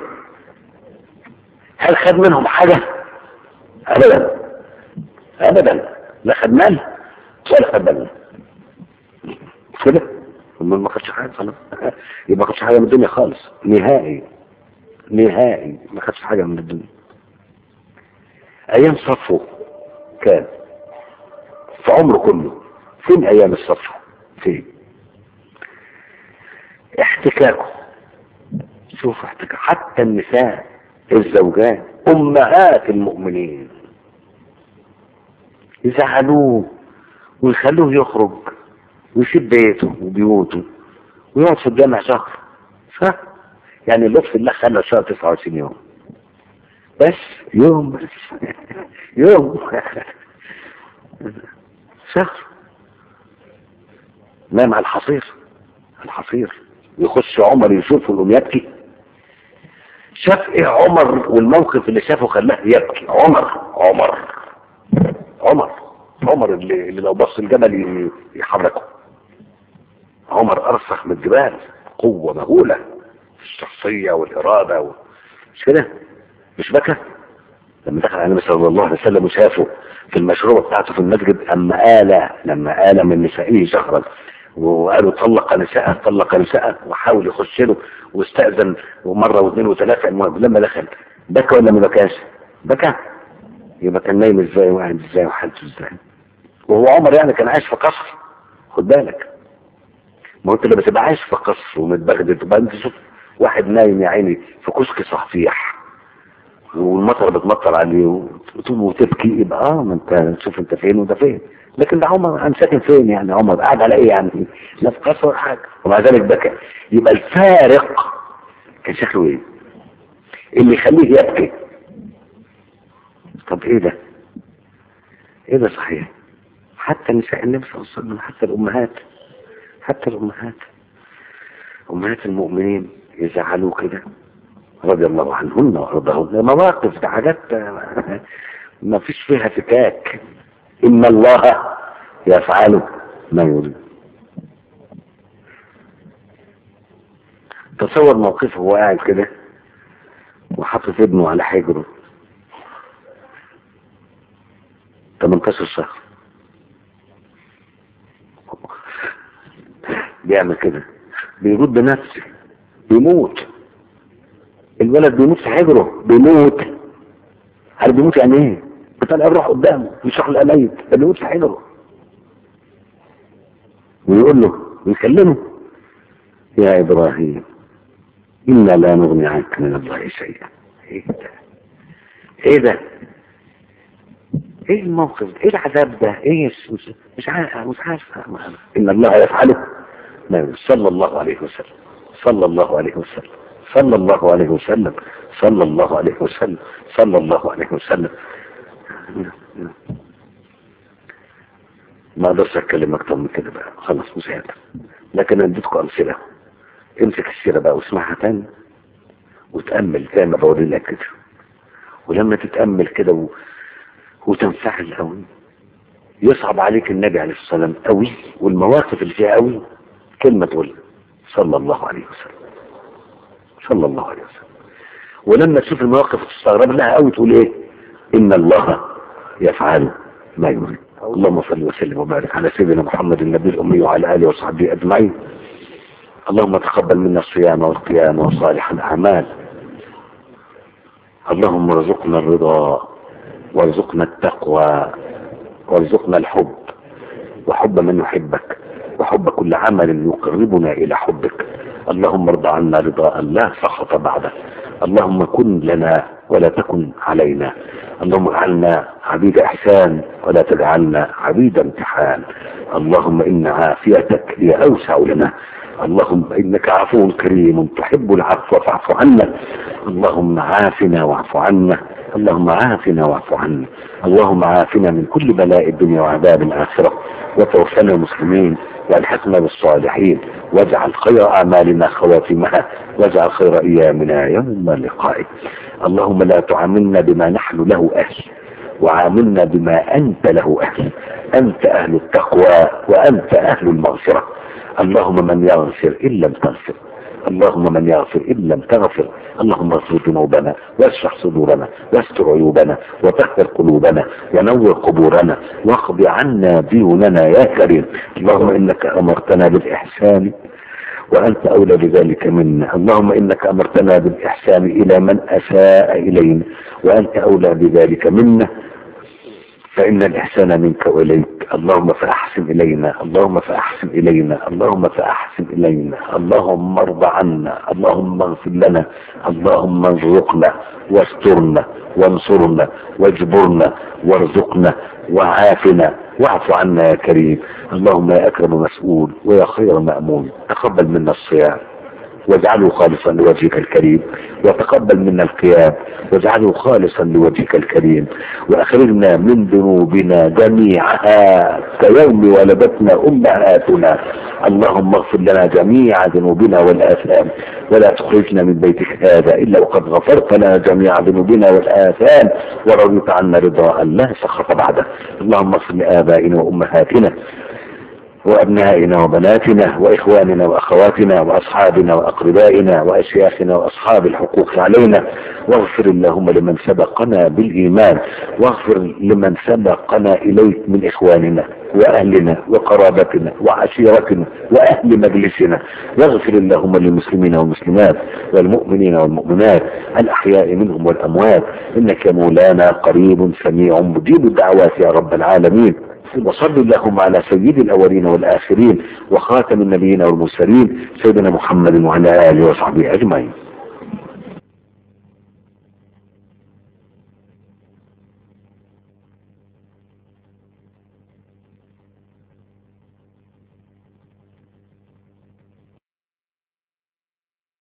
هل خد منهم حاجة ابدا ابدا لا خد مال ولا خد بنون مش كده امال ما خدش حاجة خلاص يبقى ما خدش حاجة من الدنيا خالص نهائي نهائي ما خدش حاجة من الدنيا ايام صفه كان في عمره كله فين ايام الصفه فين احتكاكه شوف احتكاك حتى النساء الزوجات امهات المؤمنين يزعلوه ويخلوه يخرج ويسيب بيته وبيوته ويقعد في الجامع شهر صح يعني لطف الله خلى شهر 29 يوم بس يوم بس يوم شهر نام على الحصير الحصير يخش عمر يشوفه يقوم يبكي شاف ايه عمر والموقف اللي شافه خلاه يبكي عمر عمر عمر عمر اللي, اللي لو بص الجبل يحركه عمر ارسخ من الجبال قوة مهولة في الشخصية والإرادة و... مش كده مش بكى لما دخل على النبي صلى الله عليه وسلم وشافه في المشروع بتاعته في المسجد اما آل لما آل من نسائه شهرا وقالوا طلق نساءه طلق نساءه وحاول يخش له واستأذن ومرة واثنين وثلاثة المهم لما دخل بكى ولا ما بكاش؟ بكى يبقى كان نايم ازاي وقاعد ازاي وحالته ازاي وهو عمر يعني كان عايش في قصر خد بالك ما هو انت لما تبقى عايش في قصر ومتبغدد تبقى انت شوف واحد نايم يا عيني في كشك صحفيح والمطر بتمطر عليه وتقوم وتبكي يبقى اه ما انت تشوف انت فين وده فين لكن ده عمر انا ساكن فين يعني عمر قاعد على ايه يعني لا في قصر ولا حاجه ومع ذلك بكى يبقى الفارق كان شكله ايه اللي يخليه يبكي طب ايه ده ايه ده صحيح حتى نساء النبي صلى الله عليه وسلم حتى الامهات حتى الامهات امهات المؤمنين يزعلوا كده رضي الله عنهن وارضاهن مواقف ده حاجات ما فيش فيها فكاك ان الله يفعل ما يريد تصور موقفه وهو قاعد كده وحاطط ابنه على حجره 18 شهر بيعمل كده بيرد بنفسه بيموت الولد بيموت في حجره بيموت عارف بيموت يعني ايه بطلع الروح قدامه يشرح الاميت ده بيموت في حجره ويقول له ويكلمه يا ابراهيم انا لا نغني عنك من الله شيئا ايه ده ايه ده ايه الموقف ده؟ ايه العذاب ده ايه مش, مش عارف مش عارف ان الله يفعله ما صلى الله عليه وسلم صلى الله عليه وسلم صلى الله عليه وسلم صلى الله عليه وسلم صلى الله عليه وسلم ما اقدرش اتكلم اكتر من كده بقى خلاص مش قادر لكن انا اديتكم امثله امسك السيره بقى واسمعها تاني وتامل زي ما بقول لك كده ولما تتامل كده و... وتنفعل قوي يصعب عليك النبي عليه الصلاه والسلام قوي والمواقف اللي فيها قوي كلمه تقول صلى الله عليه وسلم صلى الله عليه وسلم ولما تشوف المواقف تستغرب لها قوي تقول ايه ان الله يفعل ما يريد اللهم صل وسلم وبارك على سيدنا محمد النبي الامي وعلى اله وصحبه اجمعين اللهم تقبل منا الصيام والقيام وصالح الاعمال اللهم ارزقنا الرضا وارزقنا التقوى وارزقنا الحب وحب من يحبك وحب كل عمل يقربنا الى حبك اللهم ارضى عنا رضاء لا سخط بعده اللهم كن لنا ولا تكن علينا اللهم اجعلنا عبيد احسان ولا تجعلنا عبيد امتحان اللهم ان عافيتك هي اوسع لنا اللهم انك عفو كريم تحب العفو فاعف عنا اللهم عافنا واعف عنا اللهم عافنا واعف عنا اللهم عافنا من كل بلاء الدنيا وعذاب الاخره وتوفنا المسلمين والحكمة بالصالحين واجعل خير أعمالنا خواتمها واجعل خير أيامنا يوم لقائك اللهم لا تعاملنا بما نحن له أهل وعاملنا بما أنت له أهل أنت أهل التقوى وأنت أهل المغفرة اللهم من يغفر إن لم تغفر اللهم من يغفر إن لم تغفر اللهم اغفر ذنوبنا واشرح صدورنا واستر عيوبنا وطهر قلوبنا ونور قبورنا واقض عنا ديوننا يا كريم اللهم إنك أمرتنا بالإحسان وأنت أولى بذلك منا اللهم إنك أمرتنا بالإحسان إلى من أساء إلينا وأنت أولى بذلك منا فإن الإحسان منك وإليك اللهم فأحسن إلينا اللهم فأحسن إلينا اللهم فأحسن إلينا اللهم ارض عنا اللهم اغفر لنا اللهم ارزقنا واسترنا وانصرنا واجبرنا وارزقنا وعافنا واعف عنا يا كريم اللهم يا أكرم مسؤول ويا خير مأمون تقبل منا الصيام واجعله خالصا لوجهك الكريم وتقبل منا القيام واجعله خالصا لوجهك الكريم واخرجنا من ذنوبنا جميعها كيوم ولدتنا امهاتنا اللهم اغفر لنا جميع ذنوبنا والاثام ولا تخرجنا من بيتك هذا الا وقد غفرت لنا جميع ذنوبنا والاثام ورضيت عنا رضاء لا سخط بعده اللهم اغفر لابائنا وامهاتنا وأبنائنا وبناتنا وإخواننا وأخواتنا وأصحابنا وأقربائنا وأشياخنا وأصحاب الحقوق علينا واغفر اللهم لمن سبقنا بالإيمان واغفر لمن سبقنا إليك من إخواننا وأهلنا وقرابتنا وعشيرتنا وأهل مجلسنا واغفر اللهم للمسلمين والمسلمات والمؤمنين والمؤمنات الأحياء منهم والأموات إنك يا مولانا قريب سميع مجيب الدعوات يا رب العالمين وصل اللهم على سيد الأولين والآخرين وخاتم النبيين والمرسلين سيدنا محمد وعلى آله وصحبه أجمعين